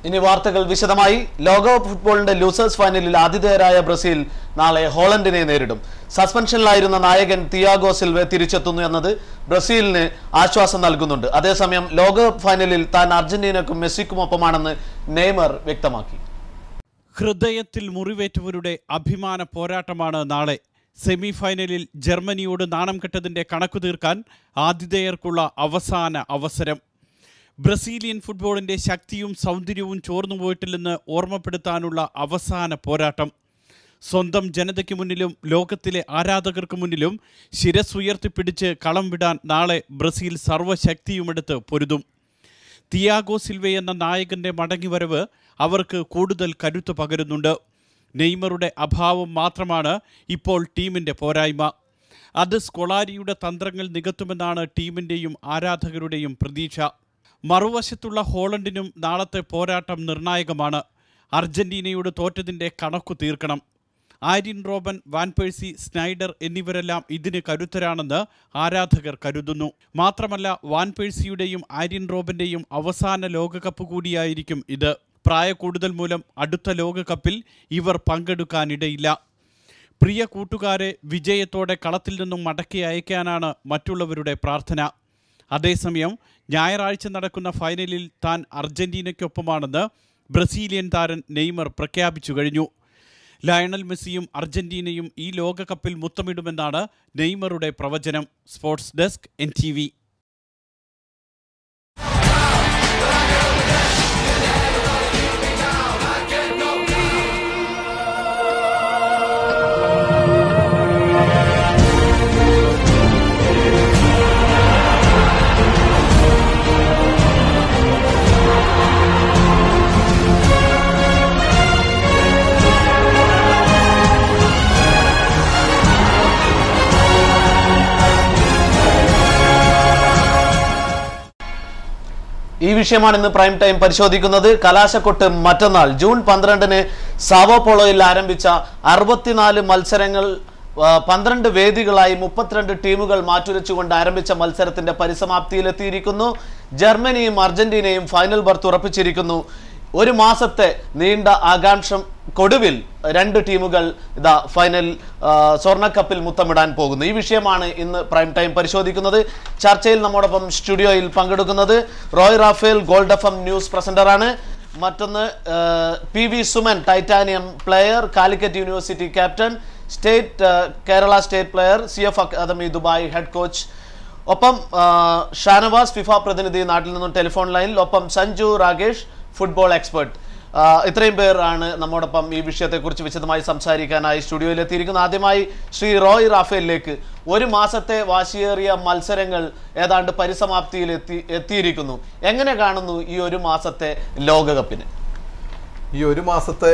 ഇനി വാർത്തകൾ വിശദമായി ലോകകപ്പ് ഫുട്ബോളിന്റെ ലൂസേഴ്സ് ഫൈനലിൽ ആതിഥേയരായ ബ്രസീൽ നാളെ ഹോളണ്ടിനെ നേരിടും സസ്പെൻഷനിലായിരുന്ന നായകൻ തിയാഗോ സിൽവെ തിരിച്ചെത്തുന്നു എന്നത് ബ്രസീലിന് ആശ്വാസം നൽകുന്നുണ്ട് അതേസമയം ലോകകപ്പ് ഫൈനലിൽ താൻ അർജന്റീനക്കും മെസ്സിക്കുമൊപ്പമാണെന്ന് നെയ്മർ വ്യക്തമാക്കി ഹൃദയത്തിൽ മുറിവേറ്റവരുടെ അഭിമാന പോരാട്ടമാണ് നാളെ സെമി ഫൈനലിൽ ജർമ്മനിയോട് നാണം കെട്ടതിന്റെ കണക്കു തീർക്കാൻ ആതിഥേയർക്കുള്ള അവസാന അവസരം ബ്രസീലിയൻ ഫുട്ബോളിന്റെ ശക്തിയും സൗന്ദര്യവും ചോർന്നുപോയിട്ടില്ലെന്ന് ഓർമ്മപ്പെടുത്താനുള്ള അവസാന പോരാട്ടം സ്വന്തം ജനതയ്ക്ക് മുന്നിലും ലോകത്തിലെ ആരാധകർക്ക് മുന്നിലും ശിരസുയർത്തിപ്പിടിച്ച് കളം വിടാൻ നാളെ ബ്രസീൽ സർവ്വശക്തിയുമെടുത്ത് പൊരുതും തിയാഗോ സിൽവെ എന്ന നായകന്റെ മടങ്ങിവരവ് അവർക്ക് കൂടുതൽ കരുത്ത് പകരുന്നുണ്ട് നെയ്മറുടെ അഭാവം മാത്രമാണ് ഇപ്പോൾ ടീമിന്റെ പോരായ്മ അത് സ്കൊളാരിയുടെ തന്ത്രങ്ങൾ നികത്തുമെന്നാണ് ടീമിന്റെയും ആരാധകരുടെയും പ്രതീക്ഷ മറുവശത്തുള്ള ഹോളണ്ടിനും നാളത്തെ പോരാട്ടം നിർണായകമാണ് അർജന്റീനയോട് തോറ്റതിന്റെ കണക്കു തീർക്കണം ആര്യൻ റോബൻ വാൻപേഴ്സി സ്നൈഡർ എന്നിവരെല്ലാം ഇതിന് കരുത്തരാണെന്ന് ആരാധകർ കരുതുന്നു മാത്രമല്ല വാൻപേഴ്സിയുടെയും ആര്യൻ റോബന്റെയും അവസാന ലോകകപ്പ് കൂടിയായിരിക്കും ഇത് പ്രായക്കൂടുതൽ മൂലം അടുത്ത ലോകകപ്പിൽ ഇവർ പങ്കെടുക്കാനിടയില്ല പ്രിയ കൂട്ടുകാരെ വിജയത്തോടെ കളത്തിൽ നിന്നും മടക്കി അയക്കാനാണ് മറ്റുള്ളവരുടെ പ്രാർത്ഥന അതേസമയം ഞായറാഴ്ച നടക്കുന്ന ഫൈനലിൽ താൻ അർജന്റീനയ്ക്കൊപ്പമാണെന്ന് ബ്രസീലിയൻ താരൻ നെയ്മർ പ്രഖ്യാപിച്ചു കഴിഞ്ഞു ലയണൽ മെസ്സിയും അർജന്റീനയും ഈ ലോകകപ്പിൽ മുത്തമിടുമെന്നാണ് നെയ്മറുടെ പ്രവചനം sports desk N T V ഈ വിഷയമാണ് ഇന്ന് പ്രൈം ടൈം പരിശോധിക്കുന്നത് കലാശക്കൊട്ട് മറ്റന്നാൾ ജൂൺ പന്ത്രണ്ടിന് സാവോപോളോയിൽ ആരംഭിച്ച അറുപത്തിനാല് മത്സരങ്ങൾ ആ, പന്ത്രണ്ട് വേദികളായി മുപ്പത്തിരണ്ട് ടീമുകൾ മാറ്റുരച്ചുകൊണ്ട് ആരംഭിച്ച മത്സരത്തിന്റെ പരിസമാപ്തിയിലെത്തിയിരിക്കുന്നു ജർമ്മനിയും അർജന്റീനയും ഫൈനൽ ബർത്ത് ഉറപ്പിച്ചിരിക്കുന്നു ഒരു മാസത്തെ നീണ്ട ആകാംക്ഷം കൊടുവിൽ രണ്ട് ടീമുകൾ ഇതാ ഫൈനൽ ആ, സ്വർണ്ണക്കപ്പിൽ മുത്തമിടാൻ പോകുന്നു ഈ വിഷയമാണ് ഇന്ന് പ്രൈം ടൈം പരിശോധിക്കുന്നത് ചർച്ചയിൽ നമ്മോടൊപ്പം സ്റ്റുഡിയോയിൽ പങ്കെടുക്കുന്നത് Roy Raphael Gold F M news പ്രസന്ററാണ് മറ്റൊന്ന് ആ, P V Suman titanium player Calicut university captain state ആ, Kerala state player C F academy Dubai head coach ഒപ്പം ആ, ഷാനവാസ് ഫിഫ പ്രതിനിധി നാട്ടിൽ നിന്നും ടെലിഫോൺ ലൈനിൽ ഒപ്പം സഞ്ജു രാകേഷ് ഫുട്ബോൾ എക്സ്പെർട്ട് ആ, ഇത്രയും പേർ ആണ് നമ്മോടൊപ്പം ഈ വിഷയത്തെക്കുറിച്ച് വിശദമായി സംസാരിക്കാനായി സ്റ്റുഡിയോയിൽ എത്തിയിരിക്കുന്നത് ആദ്യമായി ശ്രീ റോയ് റാഫേലിലേക്ക് ഒരു മാസത്തെ വാശിയേറിയ മത്സരങ്ങൾ ഏതാണ്ട് പരിസമാപ്തിയിൽ എത്തി എത്തിയിരിക്കുന്നു എങ്ങനെ കാണുന്നു ഈ ഒരു മാസത്തെ ലോകകപ്പിന് ഈ ഒരു മാസത്തെ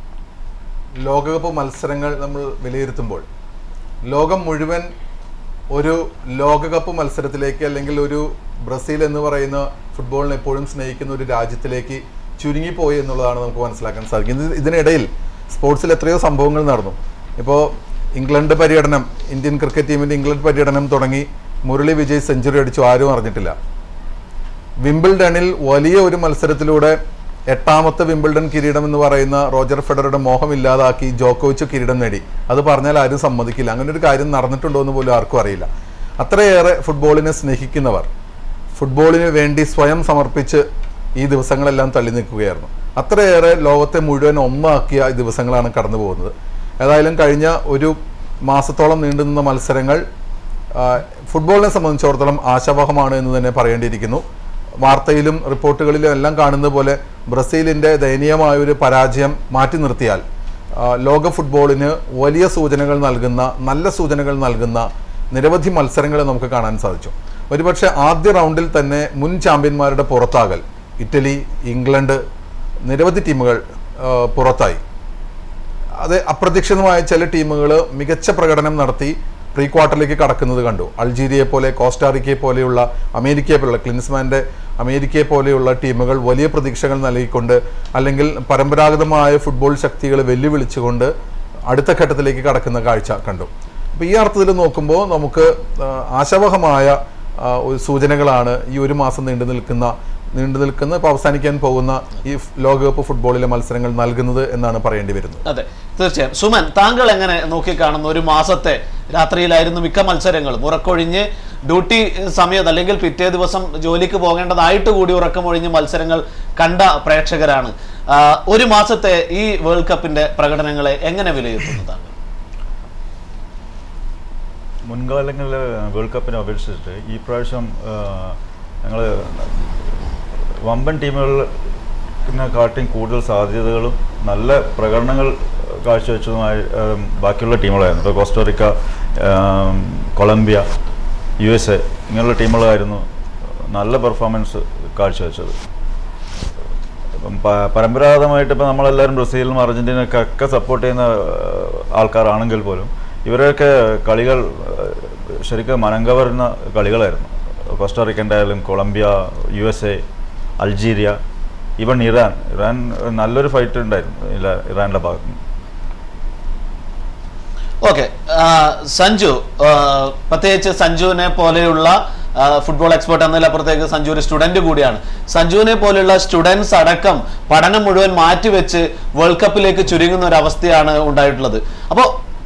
ലോകകപ്പ് മത്സരങ്ങൾ നമ്മൾ വിലയിരുത്തുമ്പോൾ ലോകം മുഴുവൻ ഒരു ലോകകപ്പ് മത്സരത്തിലേക്ക് അല്ലെങ്കിൽ ഒരു ബ്രസീൽ എന്ന് പറയുന്ന ഫുട്ബോളിനെ എപ്പോഴും സ്നേഹിക്കുന്ന ഒരു രാജ്യത്തിലേക്ക് ചുരുങ്ങിപ്പോയി എന്നുള്ളതാണ് നമുക്ക് മനസ്സിലാക്കാൻ സാധിക്കുന്നത് ഇത് ഇതിനിടയിൽ സ്പോർട്സിൽ എത്രയോ സംഭവങ്ങൾ നടന്നു ഇപ്പോൾ ഇംഗ്ലണ്ട് പര്യടനം ഇന്ത്യൻ ക്രിക്കറ്റ് ടീമിൻ്റെ ഇംഗ്ലണ്ട് പര്യടനം തുടങ്ങി മുരളി വിജയ് സെഞ്ചുറി അടിച്ചു ആരും അറിഞ്ഞിട്ടില്ല വിംബിൾഡണിൽ വലിയ ഒരു മത്സരത്തിലൂടെ എട്ടാമത്തെ വിംബിൾഡൺ കിരീടം എന്ന് പറയുന്ന റോജർ ഫെഡറുടെ മോഹം ഇല്ലാതാക്കി ജോക്കോവിച്ച് കിരീടം നേടി അത് പറഞ്ഞാൽ ആരും സമ്മതിക്കില്ല അങ്ങനെ ഒരു കാര്യം നടന്നിട്ടുണ്ടോ എന്ന് പോലും ആർക്കും അറിയില്ല അത്രയേറെ ഫുട്ബോളിനെ സ്നേഹിക്കുന്നവർ ഫുട്ബോളിന് വേണ്ടി സ്വയം സമർപ്പിച്ച് ഈ ദിവസങ്ങളെല്ലാം തള്ളി നിൽക്കുകയായിരുന്നു അത്രയേറെ ലോകത്തെ മുഴുവൻ ഒന്നാക്കിയ ഈ ദിവസങ്ങളാണ് കടന്നു പോകുന്നത് ഏതായാലും കഴിഞ്ഞ ഒരു മാസത്തോളം നീണ്ടുനിന്ന മത്സരങ്ങൾ ആ, ഫുട്ബോളിനെ സംബന്ധിച്ചിടത്തോളം ആശാവഹമാണ് എന്ന് തന്നെ പറയേണ്ടിയിരിക്കുന്നു വാർത്തയിലും റിപ്പോർട്ടുകളിലും എല്ലാം കാണുന്നത് പോലെ ബ്രസീലിൻ്റെ ദയനീയമായ ഒരു പരാജയം മാറ്റി നിർത്തിയാൽ ആ, ലോക ഫുട്ബോളിന് വലിയ സൂചനകൾ നൽകുന്ന നല്ല സൂചനകൾ നൽകുന്ന നിരവധി മത്സരങ്ങൾ നമുക്ക് കാണാൻ സാധിച്ചു ഒരുപക്ഷെ ആദ്യ റൗണ്ടിൽ തന്നെ മുൻ ചാമ്പ്യന്മാരുടെ പുറത്താകൽ ഇറ്റലി ഇംഗ്ലണ്ട് നിരവധി ടീമുകൾ ആ, പുറത്തായി അത് അപ്രതീക്ഷിതമായ ചില ടീമുകൾ മികച്ച പ്രകടനം നടത്തി പ്രീ ക്വാർട്ടറിലേക്ക് കടക്കുന്നത് കണ്ടു അൾജീരിയയെ പോലെ കോസ്റ്റാറിക്കയെ പോലെയുള്ള അമേരിക്കയെ പോലെയുള്ള ക്ലിൻസ്മാൻ്റെ അമേരിക്കയെ പോലെയുള്ള ടീമുകൾ വലിയ പ്രതീക്ഷകൾ നൽകിക്കൊണ്ട് അല്ലെങ്കിൽ പരമ്പരാഗതമായ ഫുട്ബോൾ ശക്തികളെ വെല്ലുവിളിച്ചുകൊണ്ട് അടുത്ത ഘട്ടത്തിലേക്ക് കടക്കുന്ന കാഴ്ച കണ്ടു അപ്പോൾ ഈ അർത്ഥത്തിൽ നോക്കുമ്പോൾ നമുക്ക് ആ, ആശാവഹമായ ആ, ഒരു സൂചനകളാണ് ഈ ഒരു മാസം നീണ്ടു നിൽക്കുന്ന നീണ്ടു നിൽക്കുന്ന ഇപ്പോൾ അവസാനിക്കാൻ പോകുന്ന ഈ ഫ് ലോകകപ്പ് ഫുട്ബോളിലെ മത്സരങ്ങൾ നൽകുന്നത് എന്നാണ് പറയേണ്ടി വരുന്നത് അതെ തീർച്ചയായും സുമൻ താങ്കൾ എങ്ങനെ നോക്കിക്കാണുന്നു ഒരു മാസത്തെ രാത്രിയിലായിരുന്നു മിക്ക മത്സരങ്ങളും ഉറക്കൊഴിഞ്ഞ് ഡ്യൂട്ടി സമയത്ത് അല്ലെങ്കിൽ പിറ്റേ ദിവസം ജോലിക്ക് പോകേണ്ടതായിട്ട് കൂടി ഉറക്കമൊഴിഞ്ഞ് മത്സരങ്ങൾ കണ്ട പ്രേക്ഷകരാണ് ആ, ഒരു മാസത്തെ ഈ വേൾഡ് കപ്പിന്റെ പ്രകടനങ്ങളെ എങ്ങനെ വിലയിരുത്തുന്നു താങ്കൾ മുൻകാലങ്ങളിൽ വേൾഡ് കപ്പിനെ അപേക്ഷിച്ചിട്ട് ഈ പ്രാവശ്യം ഞങ്ങൾ വമ്പൻ ടീമുകളിനെ കാട്ടിയും കൂടുതൽ സാധ്യതകളും നല്ല പ്രകടനങ്ങൾ കാഴ്ചവെച്ചതുമായി ഏം, ബാക്കിയുള്ള ടീമുകളായിരുന്നു ഇപ്പോൾ കോസ്റ്റോറിക്ക ഏം, കൊളംബിയ യു എസ് എ ഇങ്ങനെയുള്ള ടീമുകളായിരുന്നു നല്ല പെർഫോമൻസ് കാഴ്ചവെച്ചത് ഇപ്പം പ- പരമ്പരാഗതമായിട്ട് ഇപ്പം നമ്മളെല്ലാവരും ബ്രസീലും അർജൻറ്റീനയൊക്കെ ഒക്കെ സപ്പോർട്ട് ചെയ്യുന്ന ഏഹ്, ആൾക്കാരാണെങ്കിൽ പോലും ഇവരൊക്കെ കളികൾ ഏഹ്, ശരിക്കും മനങ്കവരുന്ന കളികളായിരുന്നു കോസ്റ്ററിക്കൻ്റെ ആയാലും Colombia U S A Algeria even Iran Iran നല്ലൊരു ഫൈറ്റ് ഉണ്ടായിരുന്നു ഇല്ല ഇറാൻ്റെ ഭാഗത്ത് നിന്ന് ഓക്കെ സഞ്ജു ആ, പ്രത്യേകിച്ച് സഞ്ജുവിനെ പോലെയുള്ള ആ, ഫുട്ബോൾ എക്സ്പേർട്ട് എന്നതിലപ്പുറത്തേക്ക് സഞ്ജു ഒരു സ്റ്റുഡന്റ് കൂടിയാണ് സഞ്ജുവിനെ പോലെയുള്ള സ്റ്റുഡൻസ് അടക്കം പഠനം മുഴുവൻ മാറ്റിവെച്ച് വേൾഡ് കപ്പിലേക്ക് ചുരുങ്ങുന്ന ഒരു അവസ്ഥയാണ് ഉണ്ടായിട്ടുള്ളത് അപ്പോൾ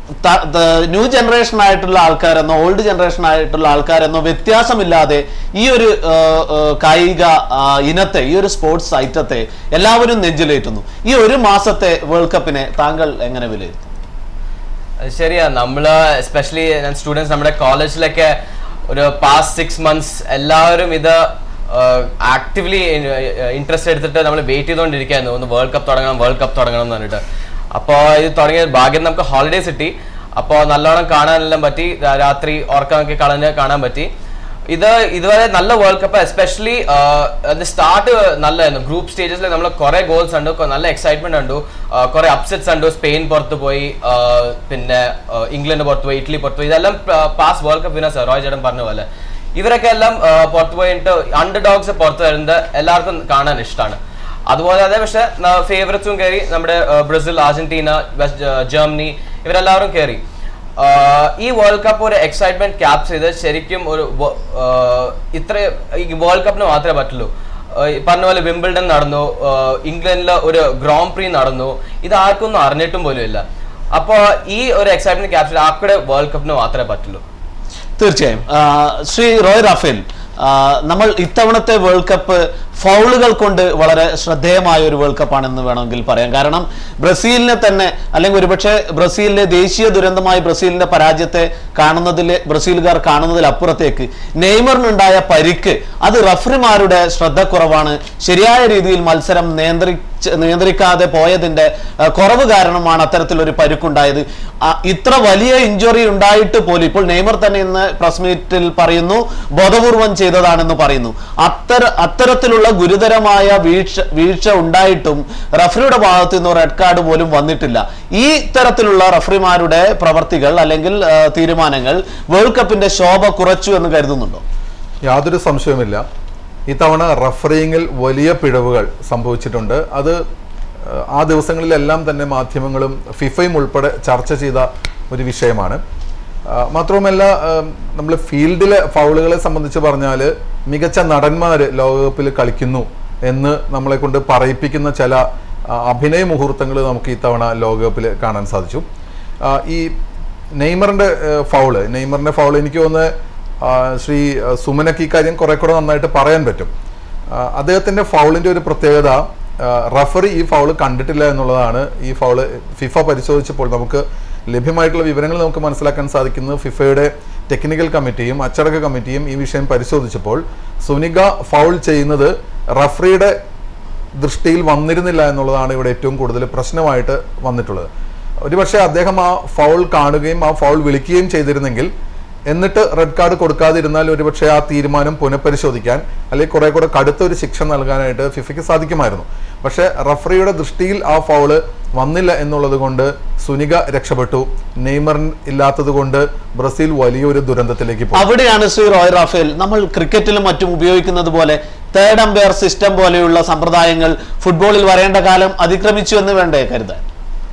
ന്യൂ ജനറേഷൻ ആയിട്ടുള്ള ആൾക്കാരെന്നോ ഓൾഡ് ജനറേഷൻ ആയിട്ടുള്ള ആൾക്കാരെന്നോ വ്യത്യാസമില്ലാതെ ഈ ഒരു ആ, ആ, കായിക ആ, ഇനത്തെ ഈ ഒരു സ്പോർട്സ് ഐറ്റത്തെ എല്ലാവരും നെഞ്ചിലേറ്റുന്നു ഈ ഒരു മാസത്തെ വേൾഡ് കപ്പിനെ താങ്കൾ എങ്ങനെ വിലയിരുത്തും അത് ശരിയാ നമ്മള് എസ്പെഷ്യലി സ്റ്റുഡൻസ് നമ്മുടെ കോളേജിലൊക്കെ ഒരു പാസ്റ്റ് സിക്സ് മന്ത്സ് എല്ലാവരും ഇത് ആക്റ്റീവ്ലി ഇൻട്രസ്റ്റ് എടുത്തിട്ട് നമ്മൾ വെയിറ്റ് ചെയ്തുകൊണ്ടിരിക്കുകയായിരുന്നു ഒന്ന് വേൾഡ് കപ്പ് തുടങ്ങണം വേൾഡ് കപ്പ് തുടങ്ങണം എന്ന് പറഞ്ഞിട്ട് അപ്പോൾ ഇത് തുടങ്ങിയ ഭാഗ്യം നമുക്ക് ഹോളിഡേസ് കിട്ടി അപ്പോൾ നല്ലോണം കാണാനെല്ലാം പറ്റി രാ- രാത്രി ഉറക്കമൊക്കെ കളഞ്ഞ് കാണാൻ പറ്റി ഇത് ഇതുവരെ നല്ല വേൾഡ് കപ്പ് എസ്പെഷ്യലി സ്റ്റാർട്ട് നല്ലതായിരുന്നു ഗ്രൂപ്പ് സ്റ്റേജസിൽ നമ്മൾ കുറെ ഗോൾസ് ഉണ്ട് കൊ- നല്ല എക്സൈറ്റ്മെന്റ് ഉണ്ട് ആ, കുറെ അപ്സെറ്റ്സ് ഉണ്ട് സ്പെയിൻ പുറത്ത് പോയി ആ, പിന്നെ ആ, ഇംഗ്ലണ്ട് പുറത്ത് പോയി ഇറ്റലി പുറത്ത് പോയി ഇതെല്ലാം past world cup winners Roy ചേട്ടൻ പറഞ്ഞ പോലെ ഇവരൊക്കെ എല്ലാം ആ, പുറത്ത് പോയിട്ട് അണ്ടർ ഡോഗ്സ് പുറത്ത് വരുന്നത് എല്ലാവർക്കും കാണാൻ ഇഷ്ടമാണ് അതുപോലെ അതെ പക്ഷെ ഫേവറേറ്റ്സും കയറി നമ്മുടെ ആ, ബ്രസീൽ അർജന്റീന വെസ്റ്റ് ആ, ജർമ്മനി ഇവരെല്ലാവരും കയറി ആഹ് ഈ വേൾഡ് കപ്പ് ഒരു എക്സൈറ്റ്മെന്റ് ക്യാപ്ചർ ചെയ്ത് ശരിക്കും ഒരു വ- ആഹ് ഇത്ര ഈ വേൾഡ് കപ്പിന് മാത്രമേ പറ്റുള്ളൂ ആഹ് ഈ പറഞ്ഞ പോലെ വിംബിൾഡൺ നടന്നു ആഹ് ഇംഗ്ലണ്ടിൽ ഒരു ഗ്രോം പ്രീ നടന്നു ഇത് ആർക്കൊന്നും അറിഞ്ഞിട്ടും പോലും ഇല്ല അപ്പോൾ ഈ ഒരു എക്സൈറ്റ്മെന്റ് ക്യാപ്ചർ ആക്കടെ വേൾഡ് കപ്പിന് മാത്രമേ പറ്റുള്ളൂ തീർച്ചയായും ആ, ശ്രീ റോയ് റാഫേൽ ആ, നമ്മൾ ഇത്തവണത്തെ വേൾഡ് കപ്പ് ഫൗളുകൾ കൊണ്ട് വളരെ ശ്രദ്ധേയമായ ഒരു വേൾഡ് കപ്പാണെന്ന് വേണമെങ്കിൽ പറയാം കാരണം ബ്രസീലിനെ തന്നെ അല്ലെങ്കിൽ ഒരുപക്ഷെ ബ്രസീലിലെ ദേശീയ ദുരന്തമായി ബ്രസീലിന്റെ പരാജയത്തെ കാണുന്നതിൽ ബ്രസീലുകാർ കാണുന്നതിൽ അപ്പുറത്തേക്ക് നെയ്മറിനുണ്ടായ പരിക്ക് അത് റഫറിമാരുടെ ശ്രദ്ധക്കുറവാണ് ശരിയായ രീതിയിൽ മത്സരം നിയന്ത്രിച്ച് നിയന്ത്രിക്കാതെ പോയതിന്റെ ആ, കുറവ് കാരണമാണ് അത്തരത്തിലൊരു പരുക്കുണ്ടായത് ആ, ഇത്ര വലിയ ഇഞ്ചുറി ഉണ്ടായിട്ട് പോലും ഇപ്പോൾ നെയ്മർ തന്നെ ഇന്ന് പ്രസ് മീറ്റിൽ പറയുന്നു ബോധപൂർവം ചെയ്തതാണെന്ന് പറയുന്നു അത്തര അത്തരത്തിലുള്ള ഗുരുതരമായ വീഴ്ച വീഴ്ച ഉണ്ടായിട്ടും റഫറിയുടെ ഭാഗത്തു നിന്ന് റെഡ് കാർഡ് പോലും വന്നിട്ടില്ല ഈ തരത്തിലുള്ള റഫറിമാരുടെ പ്രവർത്തികൾ അല്ലെങ്കിൽ ആ, തീരുമാനങ്ങൾ വേൾഡ് കപ്പിന്റെ ശോഭ കുറച്ചു എന്ന് കരുതുന്നുണ്ടോ യാതൊരു സംശയവുമില്ല ഇത്തവണ റഫറിങ്ങിൽ വലിയ പിഴവുകൾ സംഭവിച്ചിട്ടുണ്ട് അത് ഏഹ്, ആ ദിവസങ്ങളിലെല്ലാം തന്നെ മാധ്യമങ്ങളും ഫിഫയും ഉൾപ്പെടെ ചർച്ച ചെയ്ത ഒരു വിഷയമാണ് ആ, മാത്രവുമല്ല നമ്മൾ ഫീൽഡിലെ ഫൗളുകളെ സംബന്ധിച്ച് പറഞ്ഞാൽ മികച്ച നടന്മാർ ലോകകപ്പിൽ കളിക്കുന്നു എന്ന് നമ്മളെ കൊണ്ട് പറയിപ്പിക്കുന്ന ചില ആ, അഭിനയ മുഹൂർത്തങ്ങൾ നമുക്ക് ഇത്തവണ ലോകകപ്പിൽ കാണാൻ സാധിച്ചു ആ, ഈ നെയ്മറിന്റെ ഏഹ്, ഫൗള് നെയ്മറിന്റെ ഫൗള് എനിക്ക് തോന്നുന്നത് ആ, ശ്രീ ആ, സുമനക്ക് ഈ കാര്യം കുറെ കൂടെ നന്നായിട്ട് പറയാൻ പറ്റും ആ, അദ്ദേഹത്തിന്റെ ഫൗളിന്റെ ഒരു പ്രത്യേകത ആ, റഫറി ഈ ഫൗള് കണ്ടിട്ടില്ല എന്നുള്ളതാണ് ഈ ഫൗള് ഫിഫ പരിശോധിച്ചപ്പോൾ നമുക്ക് ലഭ്യമായിട്ടുള്ള വിവരങ്ങൾ നമുക്ക് മനസ്സിലാക്കാൻ സാധിക്കുന്നത് ഫിഫയുടെ ടെക്നിക്കൽ കമ്മിറ്റിയും അച്ചടക്ക കമ്മിറ്റിയും ഈ വിഷയം പരിശോധിച്ചപ്പോൾ സുനിക ഫൗൾ ചെയ്യുന്നത് റഫറിയുടെ ദൃഷ്ടിയിൽ വന്നിരുന്നില്ല എന്നുള്ളതാണ് ഇവിടെ ഏറ്റവും കൂടുതൽ പ്രശ്നമായിട്ട് വന്നിട്ടുള്ളത് ഒരുപക്ഷെ അദ്ദേഹം ആ ഫൗൾ കാണുകയും ആ ഫൗൾ വിളിക്കുകയും ചെയ്തിരുന്നെങ്കിൽ എന്നിട്ട് റെഡ് കാർഡ് കൊടുക്കാതിരുന്നാൽ ഒരുപക്ഷെ ആ തീരുമാനം പുനഃപരിശോധിക്കാൻ അല്ലെങ്കിൽ കുറെ കൂടെ കടുത്ത ഒരു ശിക്ഷ നൽകാനായിട്ട് ഫിഫയ്ക്ക് സാധിക്കുമായിരുന്നു പക്ഷേ റഫറിയുടെ ദൃഷ്ടിയിൽ ആ ഫൗള് വന്നില്ല എന്നുള്ളത് കൊണ്ട് സുനിക രക്ഷപ്പെട്ടു നെയ്മർ ഇല്ലാത്തത് കൊണ്ട് ബ്രസീൽ വലിയൊരു ദുരന്തത്തിലേക്ക് പോയി അവിടെയാണ് ശ്രീ റോയ് റാഫേൽ നമ്മൾ ക്രിക്കറ്റിലും മറ്റും ഉപയോഗിക്കുന്നത് പോലെ തേർഡ് അമ്പയർ സിസ്റ്റം പോലെയുള്ള സമ്പ്രദായങ്ങൾ ഫുട്ബോളിൽ വരേണ്ട കാലം അതിക്രമിച്ചു എന്ന് വേണ്ടേ കരുതാൻ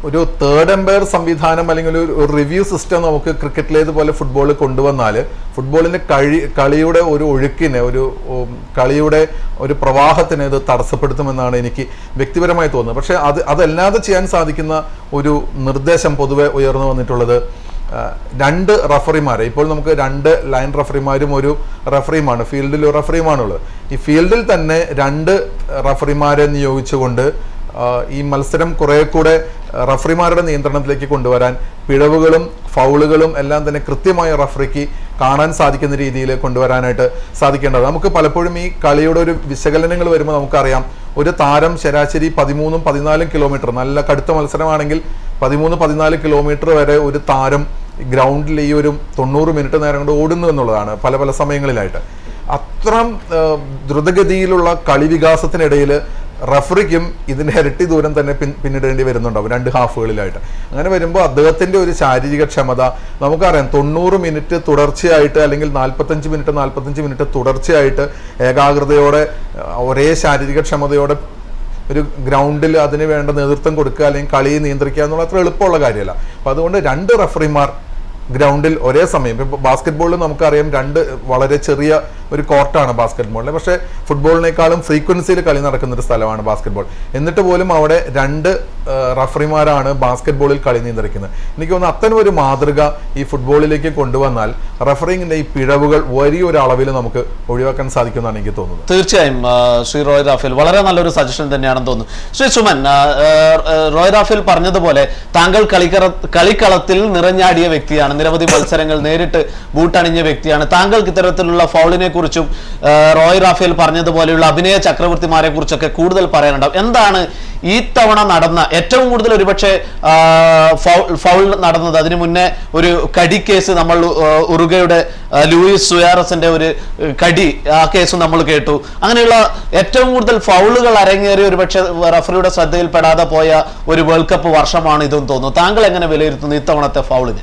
ഒരു തേർഡ് എംപയർ സംവിധാനം അല്ലെങ്കിൽ ഒരു ഒരു റിവ്യൂ സിസ്റ്റം നമുക്ക് ക്രിക്കറ്റിലേതുപോലെ ഫുട്ബോളിൽ കൊണ്ടുവന്നാൽ ഫുട്ബോളിന്റെ കഴി കളിയുടെ ഒരു ഒഴുക്കിനെ ഒരു ഉം, കളിയുടെ ഒരു പ്രവാഹത്തിനെ ഇത് തടസ്സപ്പെടുത്തുമെന്നാണ് എനിക്ക് വ്യക്തിപരമായി തോന്നുന്നത് പക്ഷേ അത് അതല്ലാതെ ചെയ്യാൻ സാധിക്കുന്ന ഒരു നിർദ്ദേശം പൊതുവെ ഉയർന്നു വന്നിട്ടുള്ളത് ആ, രണ്ട് റഫറിമാരെ ഇപ്പോൾ നമുക്ക് രണ്ട് ലൈൻ റഫറിമാരും ഒരു റഫറിയുമാണ് ഫീൽഡിൽ ഒരു റഫറിയുമാണുള്ളത് ഈ ഫീൽഡിൽ തന്നെ രണ്ട് റഫറിമാരെ നിയോഗിച്ചുകൊണ്ട് ആ, ഈ മത്സരം കുറെ കൂടെ റഫറിമാരുടെ നിയന്ത്രണത്തിലേക്ക് കൊണ്ടുവരാൻ പിഴവുകളും ഫൗളുകളും എല്ലാം തന്നെ കൃത്യമായ റഫറിക്ക് കാണാൻ സാധിക്കുന്ന രീതിയിൽ കൊണ്ടുവരാനായിട്ട് സാധിക്കേണ്ടത് നമുക്ക് പലപ്പോഴും ഈ കളിയുടെ ഒരു വിശകലനങ്ങൾ വരുമ്പോൾ നമുക്കറിയാം ഒരു താരം ശരാശരി പതിമൂന്നും പതിനാലും കിലോമീറ്റർ നല്ല കടുത്ത മത്സരമാണെങ്കിൽ പതിമൂന്ന് പതിനാല് കിലോമീറ്റർ വരെ ഒരു താരം ഗ്രൗണ്ടിൽ ഈ ഒരു തൊണ്ണൂറ് മിനിറ്റ് നേരം കൊണ്ട് ഓടുന്നു എന്നുള്ളതാണ് പല പല സമയങ്ങളിലായിട്ട് അത്രം ആ, ദ്രുതഗതിയിലുള്ള കളി വികാസത്തിനിടയിൽ റഫറിക്കും ഇതിന്റെ ഇരട്ടി ദൂരം തന്നെ പിൻ പിന്നിടേണ്ടി വരുന്നുണ്ടാവും രണ്ട് ഹാഫുകളിലായിട്ട് അങ്ങനെ വരുമ്പോൾ അദ്ദേഹത്തിന്റെ ഒരു ശാരീരിക ക്ഷമത നമുക്കറിയാം തൊണ്ണൂറ് മിനിറ്റ് തുടർച്ചയായിട്ട് അല്ലെങ്കിൽ നാൽപ്പത്തഞ്ച് മിനിറ്റ് നാൽപ്പത്തഞ്ച് മിനിറ്റ് തുടർച്ചയായിട്ട് ഏകാഗ്രതയോടെ ആ, ഒരേ ശാരീരിക ക്ഷമതയോടെ ഒരു ഗ്രൗണ്ടിൽ അതിന് വേണ്ട നേതൃത്വം കൊടുക്കുക അല്ലെങ്കിൽ കളി നിയന്ത്രിക്കുക എന്നുള്ള അത്ര എളുപ്പമുള്ള കാര്യമല്ല അപ്പൊ അതുകൊണ്ട് രണ്ട് റഫറിമാർ ഗ്രൗണ്ടിൽ ഒരേ സമയം ഇപ്പൊ ബാസ്കറ്റ് ബോളിൽ നമുക്കറിയാം രണ്ട് വളരെ ചെറിയ ഒരു കോർട്ടാണ് ബാസ്കറ്റ് ബോളിൽ പക്ഷേ ഫുട്ബോളിനേക്കാളും ഫ്രീക്വൻസിയിൽ കളി നടക്കുന്ന ഒരു സ്ഥലമാണ് ബാസ്കറ്റ് ബോൾ എന്നിട്ട് പോലും അവിടെ രണ്ട് ആ, റഫറിമാരാണ് ബാസ്കറ്റ് ബോളിൽ കളി നിയന്ത്രിക്കുന്നത് എനിക്ക് തോന്നുന്നു അത്തരം ഒരു മാതൃക ഈ ഫുട്ബോളിലേക്ക് കൊണ്ടുവന്നാൽ റഫറിങ്ങിന്റെ ഈ പിഴവുകൾ വലിയൊരു അളവിൽ നമുക്ക് ഒഴിവാക്കാൻ സാധിക്കുമെന്നാണ് എനിക്ക് തോന്നുന്നത് തീർച്ചയായും ആ, ശ്രീ റോയ് റാഫേൽ വളരെ നല്ലൊരു സജഷൻ തന്നെയാണെന്ന് തോന്നുന്നു ശ്രീ സുമൻ ആ, ആ, റോയ് റാഫേൽ പറഞ്ഞതുപോലെ താങ്കൾ കളിക്കറ കളിക്കളത്തിൽ നിറഞ്ഞാടിയ വ്യക്തിയാണ് നിരവധി മത്സരങ്ങൾ നേരിട്ട് ബൂട്ടണിഞ്ഞ വ്യക്തിയാണ് താങ്കൾക്ക് ഇത്തരത്തിലുള്ള ഫൗളിനെ കുറിച്ചും ആ, റോയ് റാഫേൽ പറഞ്ഞതുപോലെയുള്ള അഭിനയ ചക്രവർത്തിമാരെ കുറിച്ചൊക്കെ കൂടുതൽ പറയാനുണ്ടാവും എന്താണ് ഈ തവണ നടന്ന ഏറ്റവും കൂടുതൽ ഒരുപക്ഷെ ആ, ഫൗൾ ഫൗൾ നടന്നത് അതിനു മുന്നേ ഒരു കടി കേസ് നമ്മൾ ആ, ഉറുഗയുടെ ആ, ലൂയിസ് സുയാറസിന്റെ ഒരു ഏഹ്, കടി ആ കേസ് നമ്മൾ കേട്ടു അങ്ങനെയുള്ള ഏറ്റവും കൂടുതൽ ഫൗളുകൾ അരങ്ങേറി ഒരുപക്ഷെ റഫറിയുടെ ശ്രദ്ധയിൽപ്പെടാതെ പോയ ഒരു വേൾഡ് കപ്പ് വർഷമാണ് ഇതെന്ന് തോന്നുന്നു താങ്കൾ എങ്ങനെ വിലയിരുത്തുന്നു ഇത്തവണത്തെ ഫൗളിനെ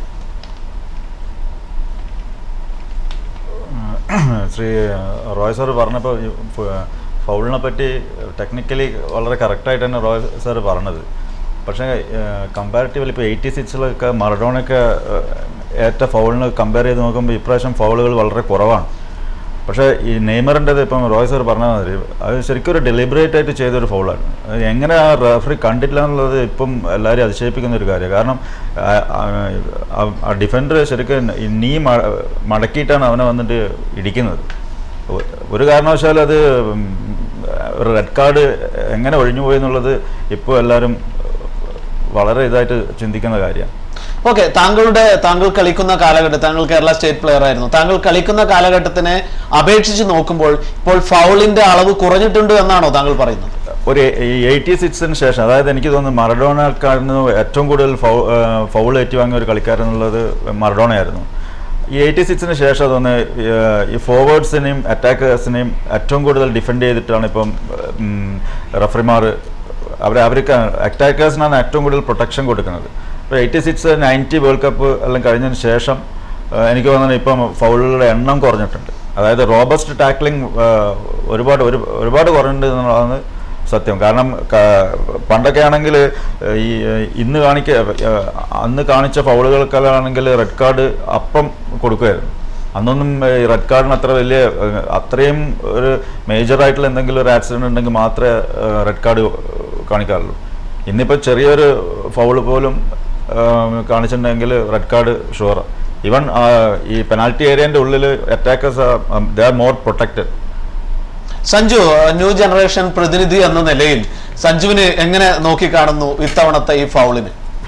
ശ്രീ റോയ് സാർ പറഞ്ഞപ്പോൾ ഈ ഫ- ഫൗളിനെ പറ്റി ടെക്നിക്കലി വളരെ കറക്റ്റായിട്ട് തന്നെ റോയ് സാർ പറഞ്ഞത് പക്ഷേ കമ്പാരിറ്റീവ്ലി ഇപ്പോൾ എയ്റ്റി സിക്സിലൊക്കെ മറഡോണൊക്കെ ഏറ്റ ഫൗളിന് കമ്പയർ ചെയ്ത് നോക്കുമ്പോൾ ഇപ്രാവശ്യം ഫൗളുകൾ വളരെ കുറവാണ് പക്ഷേ ഈ നെയ്മറിൻ്റെത് ഇപ്പം റോയ് സാർ പറഞ്ഞ മാതിരി അത് ശരിക്കും ഒരു ഡെലിബറേറ്റ് ആയിട്ട് ചെയ്തൊരു ഫൗളാണ് അത് എങ്ങനെ ആ റെഫറി കണ്ടില്ല എന്നുള്ളത് ഇപ്പം എല്ലാവരും അതിശയിപ്പിക്കുന്ന ഒരു കാര്യമാണ് കാരണം ആ ഡിഫൻഡർ ശരിക്കും ഈ നീ മ- മടക്കിയിട്ടാണ് അവനെ വന്നിട്ട് ഇടിക്കുന്നത് ഒ- ഒരു കാരണവശാലും അത് ഉം, ഒരു റെഡ് കാർഡ് എങ്ങനെ ഒഴിഞ്ഞു പോയി എന്നുള്ളത് ഇപ്പോൾ എല്ലാവരും വളരെ ഇതായിട്ട് ചിന്തിക്കുന്ന കാര്യമാണ് ഓക്കെ താങ്കളുടെ താങ്കൾ കളിക്കുന്ന കാലഘട്ടം താങ്കൾ കേരള സ്റ്റേറ്റ് പ്ലെയർ ആയിരുന്നു താങ്കൾ കളിക്കുന്ന കാലഘട്ടത്തിനെ അപേക്ഷിച്ച് നോക്കുമ്പോൾ ഇപ്പോൾ ഫൗളിന്റെ അളവ് കുറഞ്ഞിട്ടുണ്ട് എന്നാണോ താങ്കൾ പറയുന്നത് ഒരു എയ്റ്റി സിക്സിന് ശേഷം അതായത് എനിക്ക് തോന്നുന്നു മറഡോണക്കാരന് ഏറ്റവും കൂടുതൽ ഫൗ ഫൗൾ ഏറ്റുവാങ്ങിയ ഒരു കളിക്കാരൻ എന്നുള്ളത് മറഡോണയായിരുന്നു ഈ എയ്റ്റി സിക്സിന് ശേഷം അതൊന്ന് ഈ ഫോർവേഡ്സിനെയും അറ്റാക്കേഴ്സിനെയും ഏറ്റവും കൂടുതൽ ഡിഫെൻഡ് ചെയ്തിട്ടാണ് ഇപ്പം റഫറിമാർ അവർ അവർക്ക് അറ്റാക്കേഴ്സിനാണ് ഏറ്റവും കൂടുതൽ പ്രൊട്ടക്ഷൻ കൊടുക്കുന്നത് ഇപ്പോൾ eighty six ninety world cup എല്ലാം കഴിഞ്ഞതിന് ശേഷം ആ, എനിക്ക് തോന്നുന്നു ഇപ്പം ഫൗളുകളുടെ എണ്ണം കുറഞ്ഞിട്ടുണ്ട് അതായത് റോബസ്റ്റ് ടാക്ലിംഗ് ഒരുപാട് ഒരു ഒരുപാട് കുറഞ്ഞിട്ടുണ്ട് എന്നുള്ളതാണ് സത്യം കാരണം ക- പണ്ടൊക്കെ ആണെങ്കിൽ ഈ ഇന്ന് കാണിക്ക ഏഹ് അന്ന് കാണിച്ച ഫൗളുകൾക്കാണെങ്കിൽ റെഡ് കാർഡ് അപ്പം കൊടുക്കുമായിരുന്നു അന്നൊന്നും ഈ റെഡ് കാർഡിന് അത്ര വലിയ ഏഹ് അത്രയും ഒരു മേജർ ആയിട്ടുള്ള എന്തെങ്കിലും ഒരു ആക്സിഡന്റ് ഉണ്ടെങ്കിൽ മാത്രമേ റെഡ് കാർഡ് കാണിക്കാറുള്ളൂ ഇന്നിപ്പോൾ ചെറിയൊരു ഫൗള് പോലും ഏഹ് കാണിച്ചിട്ടുണ്ടെങ്കിൽ റെഡ് കാർഡ് ഷുവർ ഈവൻ ഈ പെനാൽറ്റി ഏരിയൻ്റെ ഉള്ളിൽ attackers they are more protected Sanju new generation പ്രതിനിധി എന്ന നിലയിൽ സഞ്ജുവിന് എങ്ങനെ നോക്കിക്കാണുന്നു ഇത്തവണത്തെ ഈ ഫൗളിന്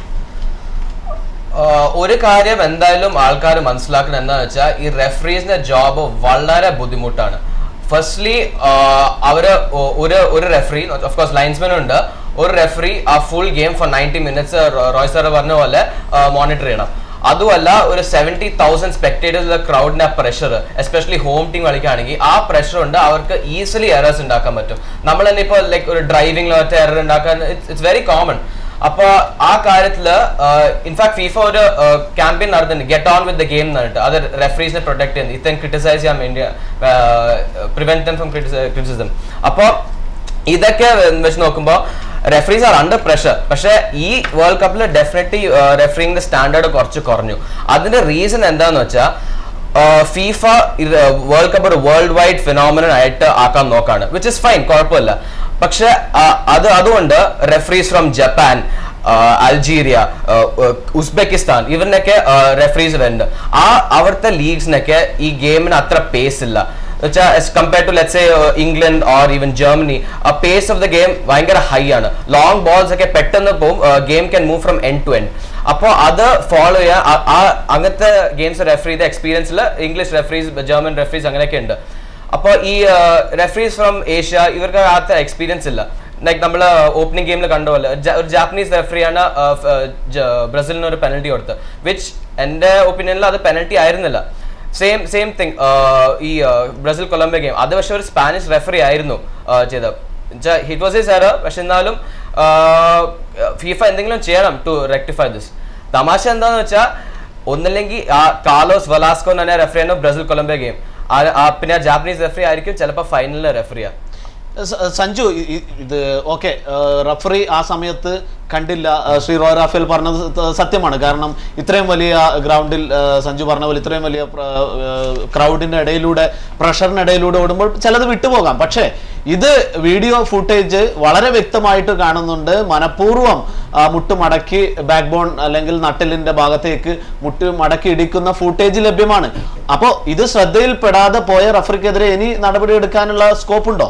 ആഹ് ഒരു കാര്യം എന്തായാലും ആൾക്കാർ മനസ്സിലാക്കണം എന്താണെന്ന് വെച്ചാൽ ഈ റെഫറീസിന്റെ ജോബ് വളരെ ബുദ്ധിമുട്ടാണ് ഫസ്റ്റ്ലി അവര് ഒ- ഒരു ഒരു റെഫറി ഓഫ് കോഴ്സ് ലൈൻസ്മാൻ ഉണ്ട് ഒരു റെഫറി ആ full game for ninety minutes Roy sir പറഞ്ഞ പോലെ മോണിറ്റർ ചെയ്യണം അതുമല്ല ഒരു സെവൻറ്റി തൗസൻഡ് സ്പെക്ടേറ്റേഴ്സ് ക്രൗഡിന്റെ ആ പ്രഷർ എസ്പെഷ്യലി ഹോം ടീം കളിക്കുകയാണെങ്കിൽ ആ പ്രഷർ ഉണ്ട് അവർക്ക് ഈസിലി എറേഴ്സ് ഉണ്ടാക്കാൻ പറ്റും നമ്മൾ തന്നെ ഇപ്പോൾ ലൈക്ക് ഒരു ഡ്രൈവിംഗിൽ മറ്റേ എറർ ഉണ്ടാക്കാൻ ഇറ്റ്സ് വെരി കോമൺ അപ്പൊ ആ കാര്യത്തില് ഇൻഫാക്ട് ഫീഫ ഒരു ക്യാമ്പയിൻ നടത്തുന്നുണ്ട് get on with the game എന്ന് പറഞ്ഞിട്ട് അത് റെഫറീസിനെ പ്രൊട്ടക്ട് ചെയ്യുന്നത് ഇത്തരം ക്രിട്ടിസൈസ് ചെയ്യാൻ വേണ്ടി പ്രിവെന്റ് ഫ്രം ക്രിറ്റിസിസം അപ്പൊ ഇതൊക്കെ വെച്ച് നോക്കുമ്പോൾ റെഫറീസ് ആർ അണ്ടർ പ്രഷർ പക്ഷെ ഈ വേൾഡ് കപ്പിൽ ഡെഫിനറ്റ്ലി റെഫറിങ്ങിന്റെ സ്റ്റാൻഡേർഡ് കുറച്ച് കുറഞ്ഞു അതിന്റെ റീസൺ എന്താന്ന് വെച്ചാൽ ഫീഫ വേൾഡ് കപ്പ് ഒരു വേൾഡ് വൈഡ് ഫിനോമിനൻ ആയിട്ട് ആക്കാൻ നോക്കാണ് വിച്ച് ഇസ് ഫൈൻ കുഴപ്പമില്ല പക്ഷെ അത് അതുകൊണ്ട് referees from Japan Algeria Uzbekistan ഇവരിനൊക്കെ റെഫറീസ് വരുന്നുണ്ട് ആ അവിടുത്തെ ലീഗ്സിനൊക്കെ ഈ ഗെയിമിന് അത്ര പേസ് ഇല്ല വെച്ചാൽ compare to let's England or even Germany ആ പേസ് ഓഫ് ദ ഗെയിം ഭയങ്കര ഹൈ ആണ് ലോങ് ബോൾസ് ഒക്കെ പെട്ടെന്ന് പോകും game can move from end to end അപ്പോൾ അത് ഫോളോ ചെയ്യാൻ ആ- ആ അങ്ങനത്തെ ഗെയിംസ് റെഫർ ചെയ്ത എക്സ്പീരിയൻസിൽ ഇംഗ്ലീഷ് റെഫറീസ് ജർമ്മൻ റെഫറീസ് അങ്ങനെയൊക്കെ ഉണ്ട് അപ്പോൾ ഈ റെഫറീസ് ഫ്രം ഏഷ്യ ഇവർക്ക് അകത്ത എക്സ്പീരിയൻസ് ഇല്ല ലൈക്ക് നമ്മൾ ഓപ്പണിംഗ് ഗെയിമിൽ കണ്ട പോലെ ജ- ഒരു ജാപ്പനീസ് റെഫറിയാണ് ബ്രസീലിന് ഒരു പെനൽറ്റി കൊടുത്തത് വിച്ച് എൻ്റെ ഒപ്പീനിയനിൽ അത് പെനൽറ്റി ആയിരുന്നില്ല സെയിം സെയിം തിങ് ഈ ബ്രസീൽ കൊളംബിയ ഗെയിം അത് പക്ഷെ ഒരു സ്പാനിഷ് റെഫറി ആയിരുന്നു uh, ചെയ്തത് ഹിറ്റ് വാസ് ഈസ് എറർ പക്ഷെ എന്നാലും ഫീഫ എന്തെങ്കിലും ചെയ്യണം ടു റെക്ടിഫൈ ദിസ് തമാശ എന്താന്ന് വെച്ചാൽ ഒന്നില്ലെങ്കിൽ ആ കാലോസ് വലാസ്കോ എന്ന് പറഞ്ഞ റെഫറിയാണ് ബ്രസീൽ കൊളംബിയ ഗെയിം പിന്നെ ജാപ്പനീസ് റെഫറി ആയിരിക്കും ചിലപ്പോൾ ഫൈനലിലെ റെഫറിയാ സ- സഞ്ജു ഇ- ഇ- ഇത് ഓക്കെ റഫറി ആ സമയത്ത് കണ്ടില്ല ആ, ശ്രീ റോയ് റാഫേൽ പറഞ്ഞത് സ- സത്യമാണ് കാരണം ഇത്രയും വലിയ ഗ്രൗണ്ടിൽ ആ, സഞ്ജു പറഞ്ഞ പോലെ ഇത്രയും വലിയ ക്രൗഡിന്റെ ഇടയിലൂടെ പ്രഷറിനിടയിലൂടെ ഓടുമ്പോൾ ചിലത് വിട്ടുപോകാം പക്ഷേ ഇത് വീഡിയോ ഫുട്ടേജ് വളരെ വ്യക്തമായിട്ട് കാണുന്നുണ്ട് മനഃപൂർവ്വം ആ, മുട്ട് മടക്കി ബാക്ക് ബോൺ അല്ലെങ്കിൽ നട്ടിലിന്റെ ഭാഗത്തേക്ക് മുട്ട് മടക്കി ഇടിക്കുന്ന ഫുട്ടേജ് ലഭ്യമാണ് അപ്പോൾ ഇത് ശ്രദ്ധയിൽപ്പെടാതെ പോയ റഫറിക്കെതിരെ ഇനി നടപടി എടുക്കാനുള്ള സ്കോപ്പ് ഉണ്ടോ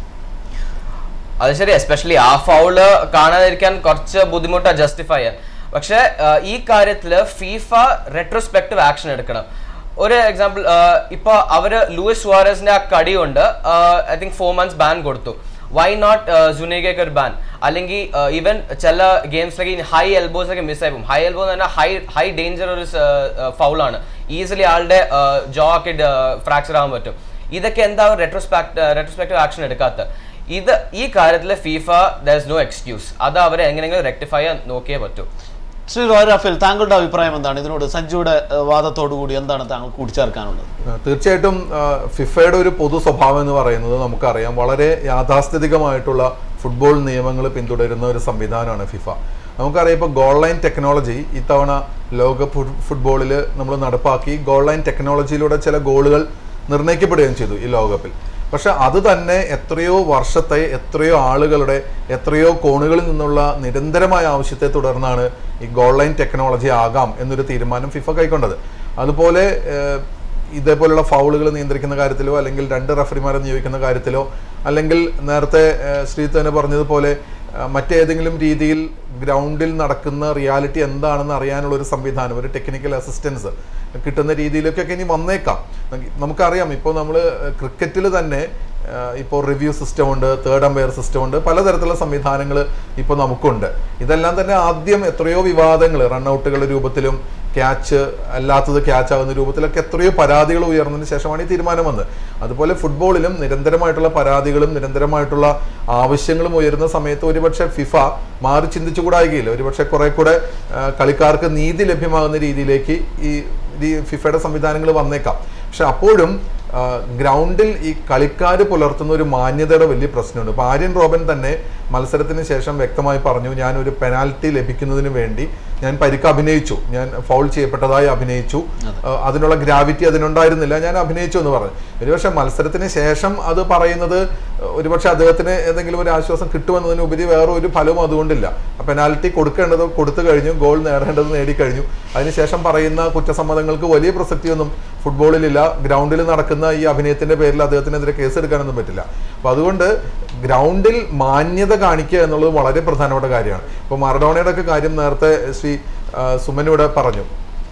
അത് ശരി എസ്പെഷ്യലി ആ ഫൗള് കാണാതിരിക്കാൻ കുറച്ച് ബുദ്ധിമുട്ടാണ് ജസ്റ്റിഫൈ ചെയ്യാൻ പക്ഷെ ഈ കാര്യത്തിൽ ഫീഫ റെട്രോസ്പെക്റ്റീവ് ആക്ഷൻ എടുക്കണം ഒരു എക്സാമ്പിൾ ഇപ്പൊ അവര് ലൂയിസ് സുവാരസിന്റെ ആ കടി കൊണ്ട് I think four months ban കൊടുത്തു വൈ നോട്ട് ജുനീഗയ്ക്ക് ഒരു ബാൻ അല്ലെങ്കിൽ ഈവൻ ചില ഗെയിംസിലൊക്കെ ഹൈ എൽബോസ് ഒക്കെ മിസ് ആയി പോകും ഹൈ എൽബോ എന്ന് പറഞ്ഞാൽ ഹൈ ഹൈ ഡേഞ്ചർ ഒരു ഫൗളാണ് ഈസിലി ആളുടെ ജോ ഒക്കെ ഫ്രാക്ചർ ആകാൻ പറ്റും ഇതൊക്കെ എന്താ റെട്രോസ്പെക്ട് റെട്രോസ്പെക്റ്റീവ് ആക്ഷൻ എടുക്കാത്ത ഇത് ഈ കാര്യത്തിൽ FIFA there is no excuse അത് അവരെ എങ്ങനെയെങ്കിലും റെക്ടിഫൈ ചെയ്യാൻ നോക്കിയേ പറ്റൂ ശ്രീ റോയ് റാഫേൽ താങ്കളുടെ അഭിപ്രായം എന്താണ് ഇതിനോട് സഞ്ജുയുടെ ഏഹ്, വാദത്തോടു കൂടി എന്താണ് താങ്കൾ കൂട്ടിച്ചേർക്കാനുള്ളത് ആ, തീർച്ചയായിട്ടും ആ, ഫിഫയുടെ ഒരു പൊതു സ്വഭാവം എന്ന് പറയുന്നത് നമുക്കറിയാം വളരെ യാഥാസ്ഥിതികമായിട്ടുള്ള ഫുട്ബോൾ നിയമങ്ങൾ പിന്തുടരുന്ന ഒരു സംവിധാനമാണ് ഫിഫ നമുക്കറിയാം ഇപ്പോൾ ഗോൾ ലൈൻ ടെക്നോളജി ഇത്തവണ ലോകകപ്പ് ഫുട്ബോളിൽ നമ്മൾ നടപ്പാക്കി ഗോൾ ലൈൻ ടെക്നോളജിയിലൂടെ ചില ഗോളുകൾ നിർണ്ണയിക്കപ്പെടുകയും ചെയ്തു ഈ ലോകകപ്പിൽ പക്ഷെ അത് തന്നെ എത്രയോ വർഷത്തെ എത്രയോ ആളുകളുടെ എത്രയോ കോണുകളിൽ നിന്നുള്ള നിരന്തരമായ ആവശ്യത്തെ തുടർന്നാണ് ഈ ഗോൾ ലൈൻ ടെക്നോളജി ആകാം എന്നൊരു തീരുമാനം ഫിഫ കൈക്കൊണ്ടത് അതുപോലെ ഏഹ്, ഇതേപോലുള്ള ഫൗളുകൾ നിയന്ത്രിക്കുന്ന കാര്യത്തിലോ അല്ലെങ്കിൽ രണ്ട് റഫറിമാരെ നിയോഗിക്കുന്ന കാര്യത്തിലോ അല്ലെങ്കിൽ നേരത്തെ ഏഹ്, ശ്രീത്ത് തന്നെ പറഞ്ഞതുപോലെ ഏഹ്, മറ്റേതെങ്കിലും രീതിയിൽ ഗ്രൗണ്ടിൽ നടക്കുന്ന റിയാലിറ്റി എന്താണെന്ന് അറിയാനുള്ള ഒരു സംവിധാനം ഒരു ടെക്നിക്കൽ അസിസ്റ്റൻസ് കിട്ടുന്ന രീതിയിലേക്കൊക്കെ ഇനി വന്നേക്കാം നമുക്ക് നമുക്കറിയാം ഇപ്പോൾ നമ്മൾ ക്രിക്കറ്റിൽ തന്നെ ഇപ്പോൾ റിവ്യൂ സിസ്റ്റം ഉണ്ട് തേർഡ് അമ്പയർ സിസ്റ്റം ഉണ്ട് പലതരത്തിലുള്ള സംവിധാനങ്ങൾ ഇപ്പോൾ നമുക്കുണ്ട് ഇതെല്ലാം തന്നെ ആദ്യം എത്രയോ വിവാദങ്ങൾ റൺഔട്ടുകളുടെ രൂപത്തിലും ക്യാച്ച് അല്ലാത്തത് ക്യാച്ച് ആകുന്ന രൂപത്തിലൊക്കെ എത്രയോ പരാതികൾ ഉയർന്നതിന് ശേഷമാണ് ഈ തീരുമാനം വന്നത് അതുപോലെ ഫുട്ബോളിലും നിരന്തരമായിട്ടുള്ള പരാതികളും നിരന്തരമായിട്ടുള്ള ആവശ്യങ്ങളും ഉയരുന്ന സമയത്ത് ഒരുപക്ഷെ ഫിഫ മാറി ചിന്തിച്ചുകൂടായികയില്ല ഒരുപക്ഷെ കുറെ കൂടെ ആ, കളിക്കാർക്ക് നീതി ലഭ്യമാകുന്ന രീതിയിലേക്ക് ഈ ഈ ഫിഫയുടെ സംവിധാനങ്ങൾ വന്നേക്കാം പക്ഷെ അപ്പോഴും ആ, ഗ്രൗണ്ടിൽ ഈ കളിക്കാർ പുലർത്തുന്ന ഒരു മാന്യതയുടെ വലിയ പ്രശ്നമുണ്ട് ഇപ്പൊ ആര്യൻ റോബൻ തന്നെ മത്സരത്തിന് ശേഷം വ്യക്തമായി പറഞ്ഞു ഞാൻ ഒരു പെനാൽറ്റി ലഭിക്കുന്നതിന് വേണ്ടി ഞാൻ പരിക്ക് അഭിനയിച്ചു ഞാൻ ഫൗൾ ചെയ്യപ്പെട്ടതായി അഭിനയിച്ചു ആ, അതിനുള്ള ഗ്രാവിറ്റി അതിനുണ്ടായിരുന്നില്ല ഞാൻ അഭിനയിച്ചു എന്ന് പറഞ്ഞു ഒരുപക്ഷെ മത്സരത്തിന് ശേഷം അത് പറയുന്നത് ഒരുപക്ഷെ അദ്ദേഹത്തിന് ഏതെങ്കിലും ഒരു ആശ്വാസം കിട്ടുമെന്നതിന് ഉപരി വേറെ ഒരു ഫലവും അതുകൊണ്ടില്ല പെനാൽറ്റി കൊടുക്കേണ്ടത് കൊടുത്തു കഴിഞ്ഞു ഗോൾ നേടേണ്ടത് നേടിക്കഴിഞ്ഞു അതിനുശേഷം പറയുന്ന കുറ്റസമ്മതങ്ങൾക്ക് വലിയ പ്രസക്തിയൊന്നും ഫുട്ബോളിലില്ല ഗ്രൗണ്ടിൽ നടക്കുന്ന ഈ അഭിനയത്തിന്റെ പേരിൽ അദ്ദേഹത്തിനെതിരെ കേസെടുക്കാനൊന്നും പറ്റില്ല അപ്പൊ അതുകൊണ്ട് ഗ്രൗണ്ടിൽ മാന്യത കാണിക്കുക എന്നുള്ളത് വളരെ പ്രധാനപ്പെട്ട കാര്യമാണ് ഇപ്പോൾ മറഡോണയുടെ ഒക്കെ കാര്യം നേരത്തെ ശ്രീ ആ, സുമൻ ഇവിടെ പറഞ്ഞു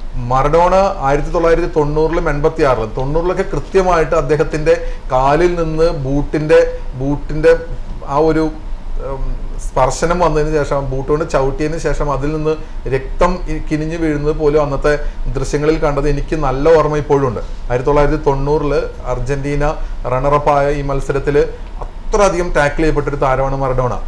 മറഡോണ ആയിരത്തി തൊള്ളായിരത്തി തൊണ്ണൂറിലും എൺപത്തി ആറിലും തൊണ്ണൂറിലൊക്കെ കൃത്യമായിട്ട് അദ്ദേഹത്തിന്റെ കാലിൽ നിന്ന് ബൂട്ടിന്റെ ബൂട്ടിന്റെ ആ ഒരു ഉം, സ്പർശനം വന്നതിന് ശേഷം ബൂട്ട് കൊണ്ട് ചവിട്ടിയതിന് ശേഷം അതിൽ നിന്ന് രക്തം ഇ- കിനിഞ്ഞു വീഴുന്നത് പോലും അന്നത്തെ ദൃശ്യങ്ങളിൽ കണ്ടത് എനിക്ക് നല്ല ഓർമ്മ ഇപ്പോഴും ഉണ്ട് ആയിരത്തി തൊള്ളായിരത്തി തൊണ്ണൂറില് അർജന്റീന റണ്ണറപ്പായ ഈ മത്സരത്തിൽ അത്രയധികം ടാക്കിൾ ചെയ്യപ്പെട്ടൊരു താരമാണ് മറഡോണ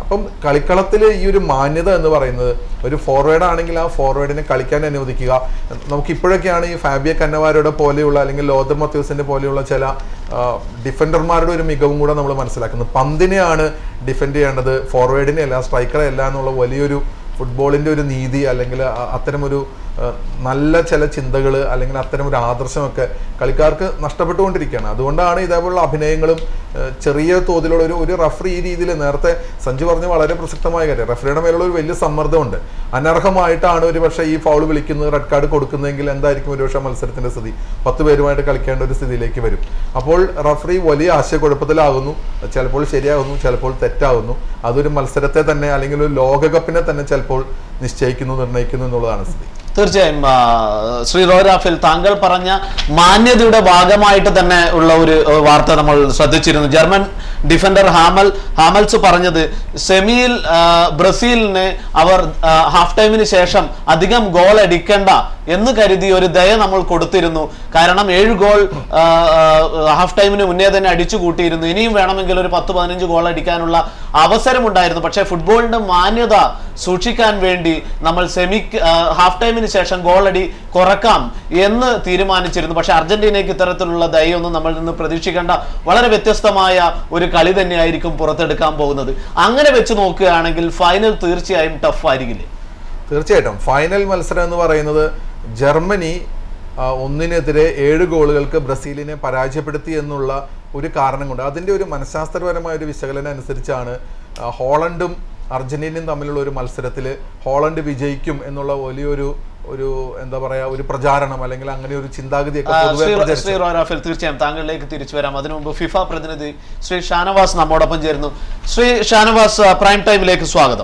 അപ്പം കളിക്കളത്തിൽ ഈ ഒരു മാന്യത എന്ന് പറയുന്നത് ഒരു ഫോർവേഡ് ആണെങ്കിൽ ആ ഫോർവേഡിനെ കളിക്കാൻ അനുവദിക്കുക നമുക്ക് ഇപ്പോഴൊക്കെയാണ് ഈ ഫാബിയ കന്നവാരുടെ പോലെയുള്ള അല്ലെങ്കിൽ ലോദർ മത്യൂസിന്റെ പോലെയുള്ള ചില ആ, ഡിഫൻഡർമാരുടെ ഒരു മികവും കൂടെ നമ്മൾ മനസ്സിലാക്കുന്നത് പന്തിനെയാണ് ഡിഫെൻഡ് ചെയ്യേണ്ടത് ഫോർവേഡിനെ അല്ല സ്ട്രൈക്കറെ അല്ല എന്നുള്ള വലിയൊരു ഫുട്ബോളിന്റെ ഒരു നീതി അല്ലെങ്കിൽ അ- അത്തരമൊരു ആ, നല്ല ചില ചിന്തകൾ അല്ലെങ്കിൽ അത്തരം ഒരു ആദർശമൊക്കെ കളിക്കാർക്ക് നഷ്ടപ്പെട്ടുകൊണ്ടിരിക്കുകയാണ് അതുകൊണ്ടാണ് ഇതേപോലുള്ള അഭിനയങ്ങളും ആ, ചെറിയ തോതിലുള്ള ഒരു ഒരു റഫറി ഈ രീതിയിൽ നേരത്തെ സഞ്ജു പറഞ്ഞ വളരെ പ്രസക്തമായ കാര്യം റഫറിയുടെ മേലുള്ള ഒരു വലിയ സമ്മർദ്ദമുണ്ട് അനർഹമായിട്ടാണ് ഒരു പക്ഷേ ഈ ഫൗൾ വിളിക്കുന്നത് റെഡ് കാർഡ് കൊടുക്കുന്നതെങ്കിൽ എന്തായിരിക്കും ഒരു പക്ഷേ മത്സരത്തിന്റെ സ്ഥിതി പത്ത് പേരുമായിട്ട് കളിക്കേണ്ട ഒരു സ്ഥിതിയിലേക്ക് വരും അപ്പോൾ റഫറി വലിയ ആശയക്കുഴപ്പത്തിലാകുന്നു ചിലപ്പോൾ ശരിയാകുന്നു ചിലപ്പോൾ തെറ്റാകുന്നു അതൊരു മത്സരത്തെ തന്നെ അല്ലെങ്കിൽ ഒരു ലോകകപ്പിനെ തന്നെ ചിലപ്പോൾ നിശ്ചയിക്കുന്നു നിർണ്ണയിക്കുന്നു എന്നുള്ളതാണ് സ്ഥിതി തീർച്ചയായും ആ, ശ്രീ റോരാഫിൽ താങ്കൾ പറഞ്ഞ മാന്യതയുടെ ഭാഗമായിട്ട് തന്നെ ഉള്ള ഒരു ഏ, വാർത്ത നമ്മൾ ശ്രദ്ധിച്ചിരുന്നു ജർമ്മൻ ഡിഫൻഡർ ഹാമൽ ഹാമൽസ് പറഞ്ഞത് സെമിയിൽ ആ, ബ്രസീലിന് അവർ ആ, ഹാഫ് ടൈമിന് ശേഷം അധികം ഗോൾ അടിക്കണ്ട എന്ന് കരുതി ഒരു ദയ നമ്മൾ കൊടുത്തിരുന്നു കാരണം ഏഴ് ഗോൾ ആ, ആ, ഹാഫ് ടൈമിന് മുന്നേ തന്നെ അടിച്ചു കൂട്ടിയിരുന്നു ഇനിയും വേണമെങ്കിൽ ഒരു പത്ത് പതിനഞ്ച് ഗോൾ അടിക്കാനുള്ള അവസരമുണ്ടായിരുന്നു പക്ഷേ ഫുട്ബോളിന്റെ മാന്യത സൂക്ഷിക്കാൻ വേണ്ടി നമ്മൾ സെമി ഹാഫ് ടൈമിന് ശേഷം ഗോളടി കുറക്കാം എന്ന് തീരുമാനിച്ചിരുന്നു പക്ഷെ അർജന്റീനയ്ക്ക് ഇത്തരത്തിലുള്ള ദയൊന്നും നമ്മൾ നിന്ന് പ്രതീക്ഷിക്കേണ്ട വളരെ വ്യത്യസ്തമായ ഒരു കളി തന്നെയായിരിക്കും പുറത്തെടുക്കാൻ പോകുന്നത് അങ്ങനെ വെച്ച് നോക്കുകയാണെങ്കിൽ ഫൈനൽ തീർച്ചയായും ടഫ് ആയിരിക്കില്ലേ തീർച്ചയായിട്ടും ഫൈനൽ മത്സരം എന്ന് പറയുന്നത് ജർമ്മനി ആ, ഒന്നിനെതിരെ ഏഴ് ഗോളുകൾക്ക് ബ്രസീലിനെ പരാജയപ്പെടുത്തി എന്നുള്ള ഒരു കാരണം കൊണ്ട് അതിൻ്റെ ഒരു മനഃശാസ്ത്രപരമായ ഒരു വിശകലനം അനുസരിച്ചാണ് ആ, ഹോളണ്ടും അർജന്റീനയും തമ്മിലുള്ള ഒരു മത്സരത്തിൽ ഹോളണ്ട് വിജയിക്കും എന്നുള്ള വലിയൊരു ഒരു എന്താ പറയാ ഒരു പ്രചാരണം അല്ലെങ്കിൽ അങ്ങനെ ഒരു ചിന്താഗതിയൊക്കെ ആ, പൊതുവെ ശ്രീ പ്രചരിച്ചു ശ്രീ റോരാഫിൽ തീർച്ചയായും താങ്കളിലേക്ക് തിരിച്ചു വരാം അതിനു മുമ്പ് ഫിഫ പ്രതിനിധി ശ്രീ ഷാനവാസ് നമ്മോടൊപ്പം ചേരുന്നു ശ്രീ ഷാനവാസ് ആ, പ്രൈം ടൈമിലേക്ക് സ്വാഗതം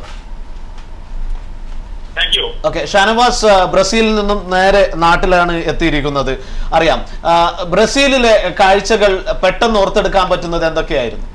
താങ്ക് യു ഓക്കെ ഷാനവാസ് ആ, ബ്രസീലിൽ നിന്നും നേരെ നാട്ടിലാണ് എത്തിയിരിക്കുന്നത് അറിയാം ആ, ബ്രസീലിലെ കാഴ്ചകൾ പെട്ടെന്ന് ഓർത്തെടുക്കാൻ പറ്റുന്നത് എന്തൊക്കെയായിരുന്നു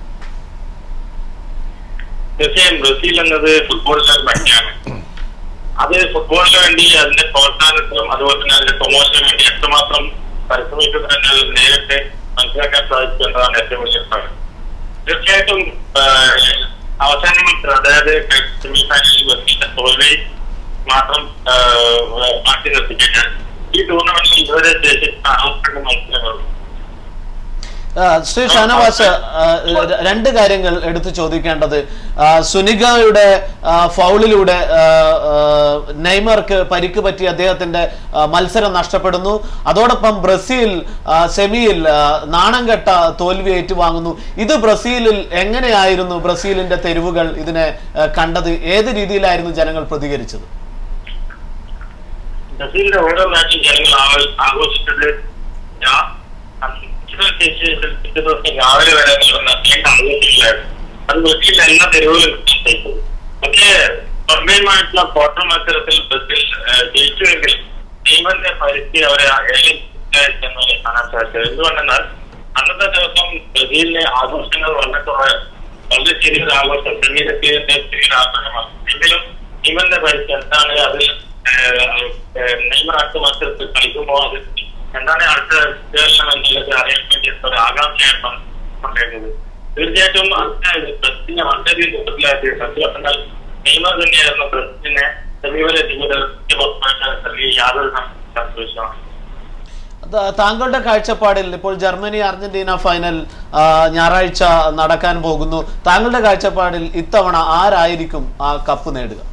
തീർച്ചയായും ബ്രസീൽ എന്നത് ഫുട്ബോളിലെ ഒരു ഭംഗിയാണ് അത് ഫുട്ബോളിന് വേണ്ടി അതിന്റെ പ്രോത്സാഹനത്തിനും അതുപോലെ തന്നെ അതിന്റെ പ്രൊമോഷനും വേണ്ടി എത്രമാത്രം പരിശ്രമിക്കുന്നത് തന്നെ അത് നേരിട്ട് മനസ്സിലാക്കാൻ സാധിച്ചു എന്നതാണ് ഏറ്റവും വലിയ കാര്യം തീർച്ചയായിട്ടും ആഹ്, അവസാന മത്സരം അതായത് സെമി ഫൈനലിൽ ബ്രസീലിന്റെ തോൽവി മാത്രം ആഹ്, മാറ്റി നിർത്തിക്കഴിഞ്ഞാൽ ഈ ടൂർണമെന്റിൽ ഇതുവരെ ശേഷിച്ച അറുപത്തിരണ്ട് മത്സരങ്ങളുള്ളൂ ആ, ശ്രീ ഷാനവാസ് ആ, ര- രണ്ട് കാര്യങ്ങൾ എടുത്തു ചോദിക്കേണ്ടത് ആ, സുനികയുടെ ആ, ഫൗളിലൂടെ ആ, ആ, നെയ്മർക്ക് പരിക്ക് പറ്റി അദ്ദേഹത്തിന്റെ ആ, മത്സരം നഷ്ടപ്പെടുന്നു അതോടൊപ്പം ബ്രസീൽ ആ, സെമിയിൽ ആ, നാണം കെട്ട തോൽവി ഏറ്റുവാങ്ങുന്നു ഇത് ബ്രസീലിൽ എങ്ങനെയായിരുന്നു ബ്രസീലിന്റെ തെരുവുകൾ ഇതിനെ ആ, കണ്ടത് ഏത് രീതിയിലായിരുന്നു ജനങ്ങൾ പ്രതികരിച്ചത് ബ്രസീലിന്റെ ഓരോ മാച്ചും ജനങ്ങൾ ആവ- ആഘോഷിച്ചത് രാ- അത്യുന്നത ശേഷിയിൽ പിറ്റേ ദിവസം രാവിലെ വരെ നടന്ന നീണ്ട ആഘോഷങ്ങളായിരുന്നു അത് ബ്രസീലിന്റെ എല്ലാ തെരുവുകളും സംഭവിച്ചത്. പക്ഷേ സ്വർണ്ണയുമായിട്ടുള്ള ക്വാർട്ടർ മത്സരത്തിൽ ബ്രസീൽ ഏഹ്, ജയിച്ചുവെങ്കിൽ നെയ്മറിന്റെ പരിസ്ഥിതി അവരെ ഏഴ് എന്നവരെ കാണാൻ സാധിച്ചത് എന്തുകൊണ്ടെന്നാൽ അന്നത്തെ ദിവസം ബ്രസീലിലെ ആഘോഷങ്ങൾ വളരെ കുറവ് വളരെ ചെറിയൊരു ആഘോഷം സെമിയിലെത്തിയതിന്റെ ചെറിയൊരു ആഘോഷമാണ് എങ്കിലും നെയ്മറിന്റെ പരിസ്ഥിതി എന്താണ് അത് ഏഹ്, ഏഹ്, നെയ്മർ അടുത്ത മത്സരത്തിൽ കളിക്കുമ്പോൾ അത് എന്താണ് അടുത്ത വിശകലനം എന്നുള്ളത് അറിയാൻ വേണ്ടി ഒരു ആകാംക്ഷയാണ് ഉണ്ടായിരുന്നത് തീർച്ചയായിട്ടും അതിനെ ബ്രസീലിനെ വളരെയധികം ദുഃഖത്തിലാക്കി സത്യം പറഞ്ഞാൽ നെയ്മർ തന്നെയായിരുന്നു ബ്രസീലിനെ സെമി വരെ എത്തിക്കുന്നത് യാതൊരു സംശയമാണ് ത- താങ്കളുടെ കാഴ്ചപ്പാടിൽ ഇപ്പോൾ ജർമ്മനി അർജന്റീന ഫൈനൽ ആ, ഞായറാഴ്ച നടക്കാൻ പോകുന്നു താങ്കളുടെ കാഴ്ചപ്പാടിൽ ഇത്തവണ ആരായിരിക്കും ആ കപ്പ് നേടുക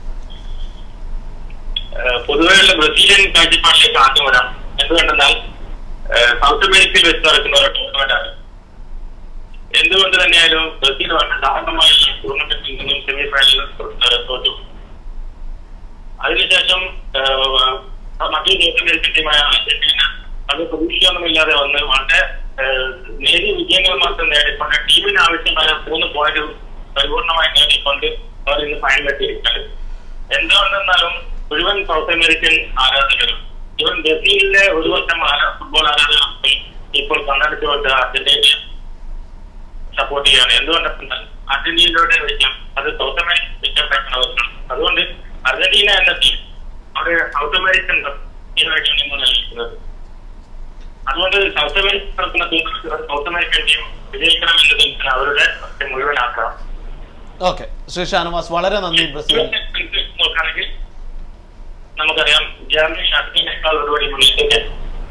ഏഹ് പൊതുവെയുള്ള ബ്രസീലിയൻ കാഴ്ചപ്പാടിലേക്ക് ആദ്യം വരാം എന്തുകൊണ്ടെന്നാൽ ഏഹ് സൗത്ത് അമേരിക്കയിൽ വെച്ച് നടക്കുന്ന ഒരു ടൂർണമെന്റ് ആണ് എന്തുകൊണ്ട് തന്നെയായാലും ബ്രസീൽ വളരെ ദാരുണമായ ഈ ടൂർണമെന്റിൽ നിന്നും സെമി ഫൈനലിൽ തോറ്റു അതിനുശേഷം ഏഹ്, മറ്റൊരു സൗത്ത് അമേരിക്കൻ ടീമായ അർജന്റീന അത് പ്രതീക്ഷയൊന്നുമില്ലാതെ വന്ന് വളരെ ഏഹ്, നേരിയ വിജയങ്ങൾ മാത്രം നേടിക്കൊണ്ട് ടീമിന് ആവശ്യമായ മൂന്ന് പോയിന്റ് പരിപൂർണമായി നേടിക്കൊണ്ട് അവർ ഇന്ന് ഫൈനലെത്തിയിരിക്കുന്നത് എന്തുകൊണ്ടെന്നാലും മുഴുവൻ സൗത്ത് അമേരിക്കൻ ആരാധകരും ഇവൻ ബ്രസീലിലെ ഒരു വർഷം ആരാ- ഫുട്ബോൾ ആരാധകർക്ക് ഇപ്പോൾ കണ്ണടച്ചുകൊണ്ട് അർജന്റീന സപ്പോർട്ട് ചെയ്യാണ് എന്തുകൊണ്ടെന്നാൽ അർജന്റീനയുടെ വിജയം അത് സൗത്ത് അമേരിക്കൻ വിജയപ്പെടണമെന്നാണ് അതുകൊണ്ട് അർജന്റീന എന്ന ടീം അവിടെ സൗത്ത് അമേരിക്കൻ ടീമായിട്ടാണ് ഇന്ന് നിലനിൽക്കുന്നത് അതുകൊണ്ട് സൗത്ത് അമേരിക്ക നടക്കുന്ന ടൂർണമെന്റ് സൗത്ത് അമേരിക്കൻ ടീം വിജയിക്കണം എന്നതിന് അവരുടെ മുഴുവൻ ആക്കാം ഓക്കെ ശ്രീ ഷാനവാസ് വളരെ നന്ദി ബ്രസീൽ നോക്കുകയാണെങ്കിൽ നമുക്കറിയാം ജർമ്മനി ഷട്ടിനേക്കാൾ ഒരുപടി മുന്നിൽ തന്നെയാണ്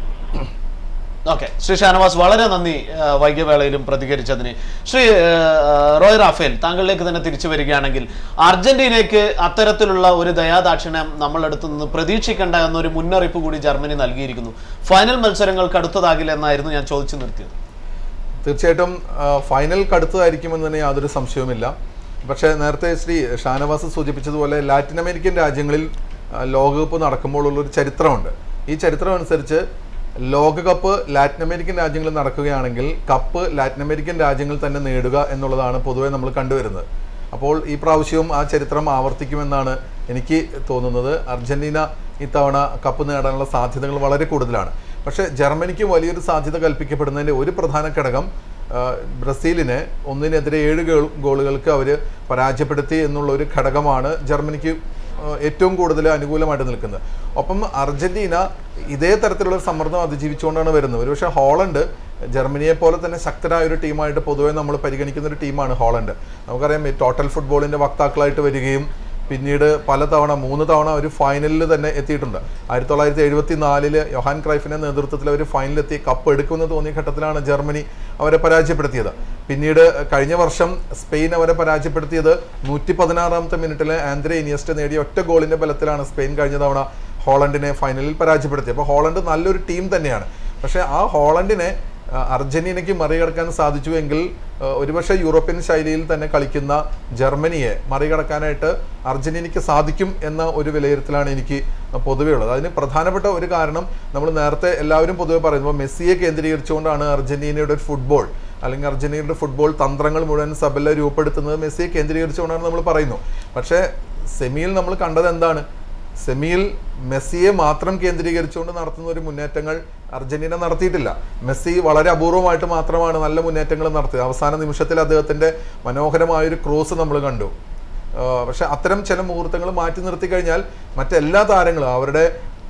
ഓക്കെ ശ്രീ ഷാനവാസ് വളരെ നന്ദി ആ, വൈകിയവേളയിലും പ്രതികരിച്ചതിന് ശ്രീ ആ, റോയ് റാഫേൽ താങ്കളിലേക്ക് തന്നെ തിരിച്ചു വരികയാണെങ്കിൽ അർജന്റീനയ്ക്ക് അത്തരത്തിലുള്ള ഒരു ദയാദാക്ഷിണ്യം നമ്മളെടുത്തു നിന്ന് പ്രതീക്ഷിക്കേണ്ട എന്നൊരു മുന്നറിയിപ്പ് കൂടി ജർമ്മനി നൽകിയിരിക്കുന്നു ഫൈനൽ മത്സരങ്ങൾക്ക് അടുത്തതാകില്ല എന്നായിരുന്നു ഞാൻ ചോദിച്ചു നിർത്തിയത് തീർച്ചയായിട്ടും ആ, ഫൈനൽ കടുത്തതായിരിക്കുമെന്ന് തന്നെ യാതൊരു സംശയവുമില്ല പക്ഷേ നേരത്തെ ശ്രീ ഷാനവാസ് സൂചിപ്പിച്ചതുപോലെ ലാറ്റിൻ അമേരിക്കൻ രാജ്യങ്ങളിൽ ആ, ലോകകപ്പ് നടക്കുമ്പോൾ ഉള്ളൊരു ചരിത്രമുണ്ട് ഈ ചരിത്രം അനുസരിച്ച് ലോകകപ്പ് ലാറ്റിൻ അമേരിക്കൻ രാജ്യങ്ങളിൽ നടക്കുകയാണെങ്കിൽ കപ്പ് ലാറ്റിൻ അമേരിക്കൻ രാജ്യങ്ങൾ തന്നെ നേടുക എന്നുള്ളതാണ് പൊതുവെ നമ്മൾ കണ്ടുവരുന്നത് അപ്പോൾ ഈ പ്രാവശ്യവും ആ ചരിത്രം ആവർത്തിക്കുമെന്നാണ് എനിക്ക് തോന്നുന്നത് അർജന്റീന ഇത്തവണ കപ്പ് നേടാനുള്ള സാധ്യതകൾ വളരെ കൂടുതലാണ് പക്ഷേ ജർമ്മനിക്ക് വലിയൊരു സാധ്യത കൽപ്പിക്കപ്പെടുന്നതിൻ്റെ ഒരു പ്രധാന ഘടകം ആ, ബ്രസീലിനെ ഒന്നിനെതിരെ ഏഴ് ഗോൾ ഗോളുകൾക്ക് അവർ പരാജയപ്പെടുത്തി എന്നുള്ള ഒരു ഘടകമാണ് ജർമ്മനിക്ക് ആ, ഏറ്റവും കൂടുതൽ അനുകൂലമായിട്ട് നിൽക്കുന്നത് ഒപ്പം അർജന്റീന ഇതേ തരത്തിലുള്ള ഒരു സമ്മർദ്ദം അതിജീവിച്ചുകൊണ്ടാണ് വരുന്നത് ഒരുപക്ഷെ ഹോളണ്ട് ജർമ്മനിയെ പോലെ തന്നെ ശക്തരായ ഒരു ടീമായിട്ട് പൊതുവെ നമ്മൾ പരിഗണിക്കുന്ന ഒരു ടീമാണ് ഹോളണ്ട് നമുക്കറിയാം ഈ ടോട്ടൽ ഫുട്ബോളിന്റെ വക്താക്കളായിട്ട് വരികയും പിന്നീട് പലതവണ മൂന്ന് തവണ ഒരു ഫൈനലിൽ തന്നെ എത്തിയിട്ടുണ്ട് ആയിരത്തി തൊള്ളായിരത്തി എഴുപത്തി നാലില് യൊഹാൻ ക്രൈഫിന്റെ നേതൃത്വത്തിൽ അവർ ഫൈനലിലെത്തി കപ്പ് എടുക്കുമെന്ന് തോന്നിയ ഘട്ടത്തിലാണ് ജർമ്മനി അവരെ പരാജയപ്പെടുത്തിയത് പിന്നീട് കഴിഞ്ഞ വർഷം സ്പെയിൻ അവരെ പരാജയപ്പെടുത്തിയത് നൂറ്റി പതിനാറാമത്തെ മിനിറ്റിൽ ആന്ദ്രെ ഇനിയസ്റ്റ് നേടിയ ഒറ്റ ഗോളിന്റെ ബലത്തിലാണ് സ്പെയിൻ കഴിഞ്ഞ തവണ ഹോളണ്ടിനെ ഫൈനലിൽ പരാജയപ്പെടുത്തിയത് അപ്പോൾ ഹോളണ്ട് നല്ലൊരു ടീം തന്നെയാണ് പക്ഷേ ആ ഹോളണ്ടിനെ ആ, അർജന്റീനയ്ക്ക് മറികടക്കാൻ സാധിച്ചു എങ്കിൽ ആ, ഒരുപക്ഷെ യൂറോപ്യൻ ശൈലിയിൽ തന്നെ കളിക്കുന്ന ജർമ്മനിയെ മറികടക്കാനായിട്ട് അർജന്റീനയ്ക്ക് സാധിക്കും എന്ന ഒരു വിലയിരുത്തലാണ് എനിക്ക് പൊതുവേ ഉള്ളത് അതിന് പ്രധാനപ്പെട്ട ഒരു കാരണം നമ്മൾ നേരത്തെ എല്ലാവരും പൊതുവെ പറയുമ്പോൾ മെസ്സിയെ കേന്ദ്രീകരിച്ചുകൊണ്ടാണ് അർജന്റീനയുടെ ഒരു ഫുട്ബോൾ അല്ലെങ്കിൽ അർജന്റീനയുടെ ഫുട്ബോൾ തന്ത്രങ്ങൾ മുഴുവൻ സബല്ല രൂപപ്പെടുത്തുന്നത് മെസ്സിയെ കേന്ദ്രീകരിച്ചുകൊണ്ടാണ് നമ്മൾ പറയുന്നു പക്ഷേ സെമിയിൽ നമ്മൾ കണ്ടത് എന്താണ് സെമിയിൽ മെസ്സിയെ മാത്രം കേന്ദ്രീകരിച്ചുകൊണ്ട് നടത്തുന്ന ഒരു മുന്നേറ്റങ്ങൾ അർജന്റീന നടത്തിയിട്ടില്ല മെസ്സി വളരെ അപൂർവമായിട്ട് മാത്രമാണ് നല്ല മുന്നേറ്റങ്ങൾ നടത്തിയത് അവസാന നിമിഷത്തിൽ അദ്ദേഹത്തിന്റെ മനോഹരമായ ഒരു ക്രോസ് നമ്മൾ കണ്ടു ആ, പക്ഷെ അത്തരം ചില മുഹൂർത്തങ്ങൾ മാറ്റി നിർത്തി കഴിഞ്ഞാൽ മറ്റെല്ലാ താരങ്ങളും അവരുടെ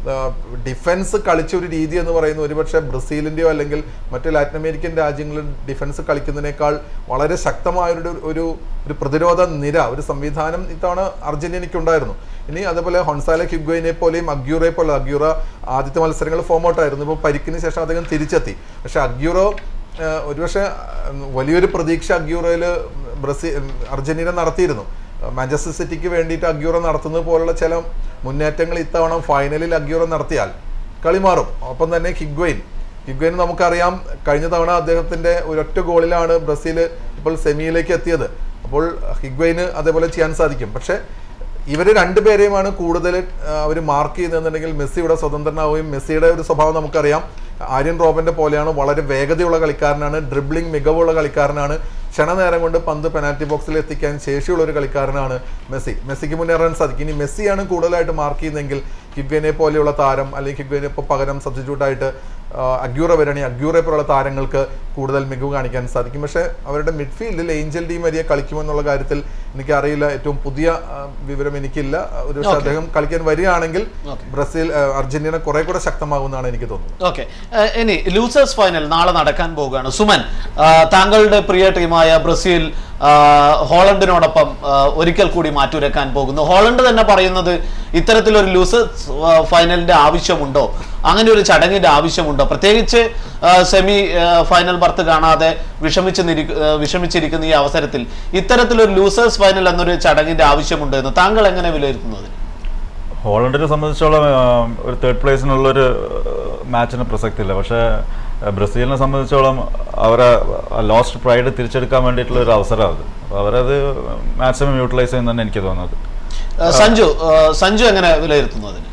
ഡിഫൻസ് കളിച്ച ഒരു രീതി എന്ന് പറയുന്നത് ഒരുപക്ഷെ ബ്രസീലിൻ്റെയോ അല്ലെങ്കിൽ മറ്റ് ലാറ്റിൻ അമേരിക്കൻ രാജ്യങ്ങളിൽ ഡിഫൻസ് കളിക്കുന്നതിനേക്കാൾ വളരെ ശക്തമായൊരു ഒരു ഒരു പ്രതിരോധ നിര ഒരു സംവിധാനം ഇത്തവണ അർജന്റീനയ്ക്ക് ഉണ്ടായിരുന്നു ഇനി അതേപോലെ ഹൊൺസാല ക്യുഗ്വയിനെ പോലെയും അഗ്യൂറെ പോലെ അഗ്യൂറ ആദ്യത്തെ മത്സരങ്ങൾ ഫോം ഔട്ട് ആയിരുന്നു ഇപ്പോൾ പരിക്കിന് ശേഷം അദ്ദേഹം തിരിച്ചെത്തി പക്ഷെ അഗ്യൂറോ ഏഹ്, ഒരുപക്ഷെ ഉം, വലിയൊരു പ്രതീക്ഷ അഗ്യൂറോയിൽ ബ്രസീൽ അർജന്റീന നടത്തിയിരുന്നു മാഞ്ചസ്റ്റർ സിറ്റിക്ക് വേണ്ടിയിട്ട് അഗ്യൂറോ നടത്തുന്നത് പോലുള്ള ചില മുന്നേറ്റങ്ങൾ ഇത്തവണ ഫൈനലിൽ അഗ്യൂറോ നടത്തിയാൽ കളി മാറും ഒപ്പം തന്നെ ഹിഗ്വൈൻ ഹിഗ്വൈൻ നമുക്കറിയാം കഴിഞ്ഞ തവണ അദ്ദേഹത്തിന്റെ ഒരൊറ്റ ഗോളിലാണ് ബ്രസീൽ ഇപ്പോൾ സെമിയിലേക്ക് എത്തിയത് അപ്പോൾ ഹിഗ്വൈന് അതേപോലെ ചെയ്യാൻ സാധിക്കും പക്ഷേ ഇവർ രണ്ടുപേരെയുമാണ് കൂടുതൽ അവർ മാർക്ക് ചെയ്യുന്നതെന്നുണ്ടെങ്കിൽ മെസ്സി ഇവിടെ സ്വതന്ത്രനാവുകയും മെസ്സിയുടെ ഒരു സ്വഭാവം നമുക്കറിയാം ആര്യൻ റോബന്റെ പോലെയാണ് വളരെ വേഗതയുള്ള കളിക്കാരനാണ് ഡ്രിബ്ലിംഗ് മികവുള്ള കളിക്കാരനാണ് ക്ഷണനേരം കൊണ്ട് പന്ത് പെനാൽറ്റി ബോക്സിൽ എത്തിക്കാൻ ശേഷിയുള്ള ഒരു കളിക്കാരനാണ് മെസ്സി മെസ്സിക്ക് മുന്നേറാൻ സാധിക്കും ഇനി മെസ്സിയാണ് കൂടുതലായിട്ട് മാർക്ക് ചെയ്യുന്നതെങ്കിൽ കിഗ്വനെ പോലെയുള്ള താരം അല്ലെങ്കിൽ കിഗ്വനെ ഇപ്പോൾ പകരം സബ്സ്റ്റിറ്റ്യൂട്ട് ആയിട്ട് അഗ്യൂറ വരണി അഗ്യൂറെ പോലുള്ള താരങ്ങൾക്ക് കൂടുതൽ മികവ് കാണിക്കാൻ സാധിക്കും പക്ഷേ അവരുടെ മിഡ്ഫീൽഡിൽ ഏഞ്ചൽ ഡി മരിയ കളിക്കുമെന്നുള്ള കാര്യത്തിൽ എനിക്കറിയില്ല ഏറ്റവും പുതിയ ആ, വിവരം എനിക്കില്ല ഒരു പക്ഷേ അദ്ദേഹം കളിക്കാൻ വരികയാണെങ്കിൽ ബ്രസീൽ ആ, അർജന്റീന കുറെ കൂടെ ശക്തമാകുമെന്നാണ് എനിക്ക് തോന്നുന്നത് ഓക്കെ ഇനി ലൂസേഴ്സ് ഫൈനൽ നാളെ നടക്കാൻ പോവുകയാണ് സുമൻ ആ, താങ്കളുടെ പ്രിയ ടീമായ ബ്രസീൽ ആ, ഹോളണ്ടിനോടൊപ്പം ആ, ഒരിക്കൽ കൂടി മാറ്റുരക്കാൻ പോകുന്നു ഹോളണ്ട് തന്നെ പറയുന്നത് ഇത്തരത്തിലൊരു ലൂസേഴ്സ് ആ, ഫൈനലിന്റെ ആവശ്യമുണ്ടോ അങ്ങനെ ഒരു ചടങ്ങിന്റെ ആവശ്യമുണ്ടോ പ്രത്യേകിച്ച് ആ, സെമി ആ, ഫൈനൽ ബർത്ത് കാണാതെ വിഷമിച്ച് നിരി- ആ, വിഷമിച്ചിരിക്കുന്ന ഈ അവസരത്തിൽ ഇത്തരത്തിലൊരു ലൂസേഴ്സ് ഫൈനൽ എന്നൊരു ചടങ്ങിന്റെ ആവശ്യമുണ്ടോ എന്ന് താങ്കൾ എങ്ങനെ വിലയിരുത്തുന്നത് ഹോളണ്ടിനെ സംബന്ധിച്ചോളം ആ, ഒരു തേർഡ് പ്ലേസിനുള്ളൊരു മാച്ചിന് പ്രസക്തിയില്ല പക്ഷേ ആ, ബ്രസീലിനെ സംബന്ധിച്ചോളം അവരെ ലോസ്റ്റ് പ്രൈഡ് തിരിച്ചെടുക്കാൻ വേണ്ടിയിട്ടുള്ള ഒരു അവസരം അത് അപ്പോൾ അവരത് മാക്സിമം യൂട്ടിലൈസ് ചെയ്യുന്ന തന്നെ എനിക്ക് തോന്നുന്നത് ആ, സഞ്ജു ആ, സഞ്ജു എങ്ങനെ വിലയിരുത്തുന്നതിന്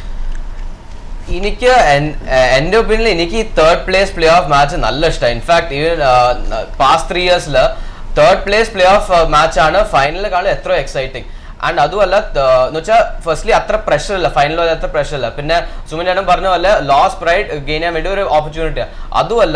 എനിക്ക് എൻ- എന്റെ ഒപ്പീനിയനിൽ എനിക്ക് ഈ third place play off match നല്ല ഇഷ്ടമാണ് ഇൻഫാക്ട് ഈവൻ പാസ്റ്റ് ത്രീ ഇയേഴ്സിൽ third place play off match ആണ് ഫൈനലിനെക്കാളും എത്ര എക്സൈറ്റിംഗ് ആൻഡ് അതുമല്ല എന്ന് വെച്ചാൽ ഫസ്റ്റ്ലി അത്ര പ്രഷർ ഇല്ല ഫൈനലിൽ അത്ര പ്രഷർ ഇല്ല പിന്നെ സുമൻ ചേട്ടൻ പറഞ്ഞ പോലെ ലോസ് പ്രൈഡ് ഗെയിൻ ചെയ്യാൻ വേണ്ടി ഒരു ഓപ്പർച്യൂണിറ്റി അതുമല്ല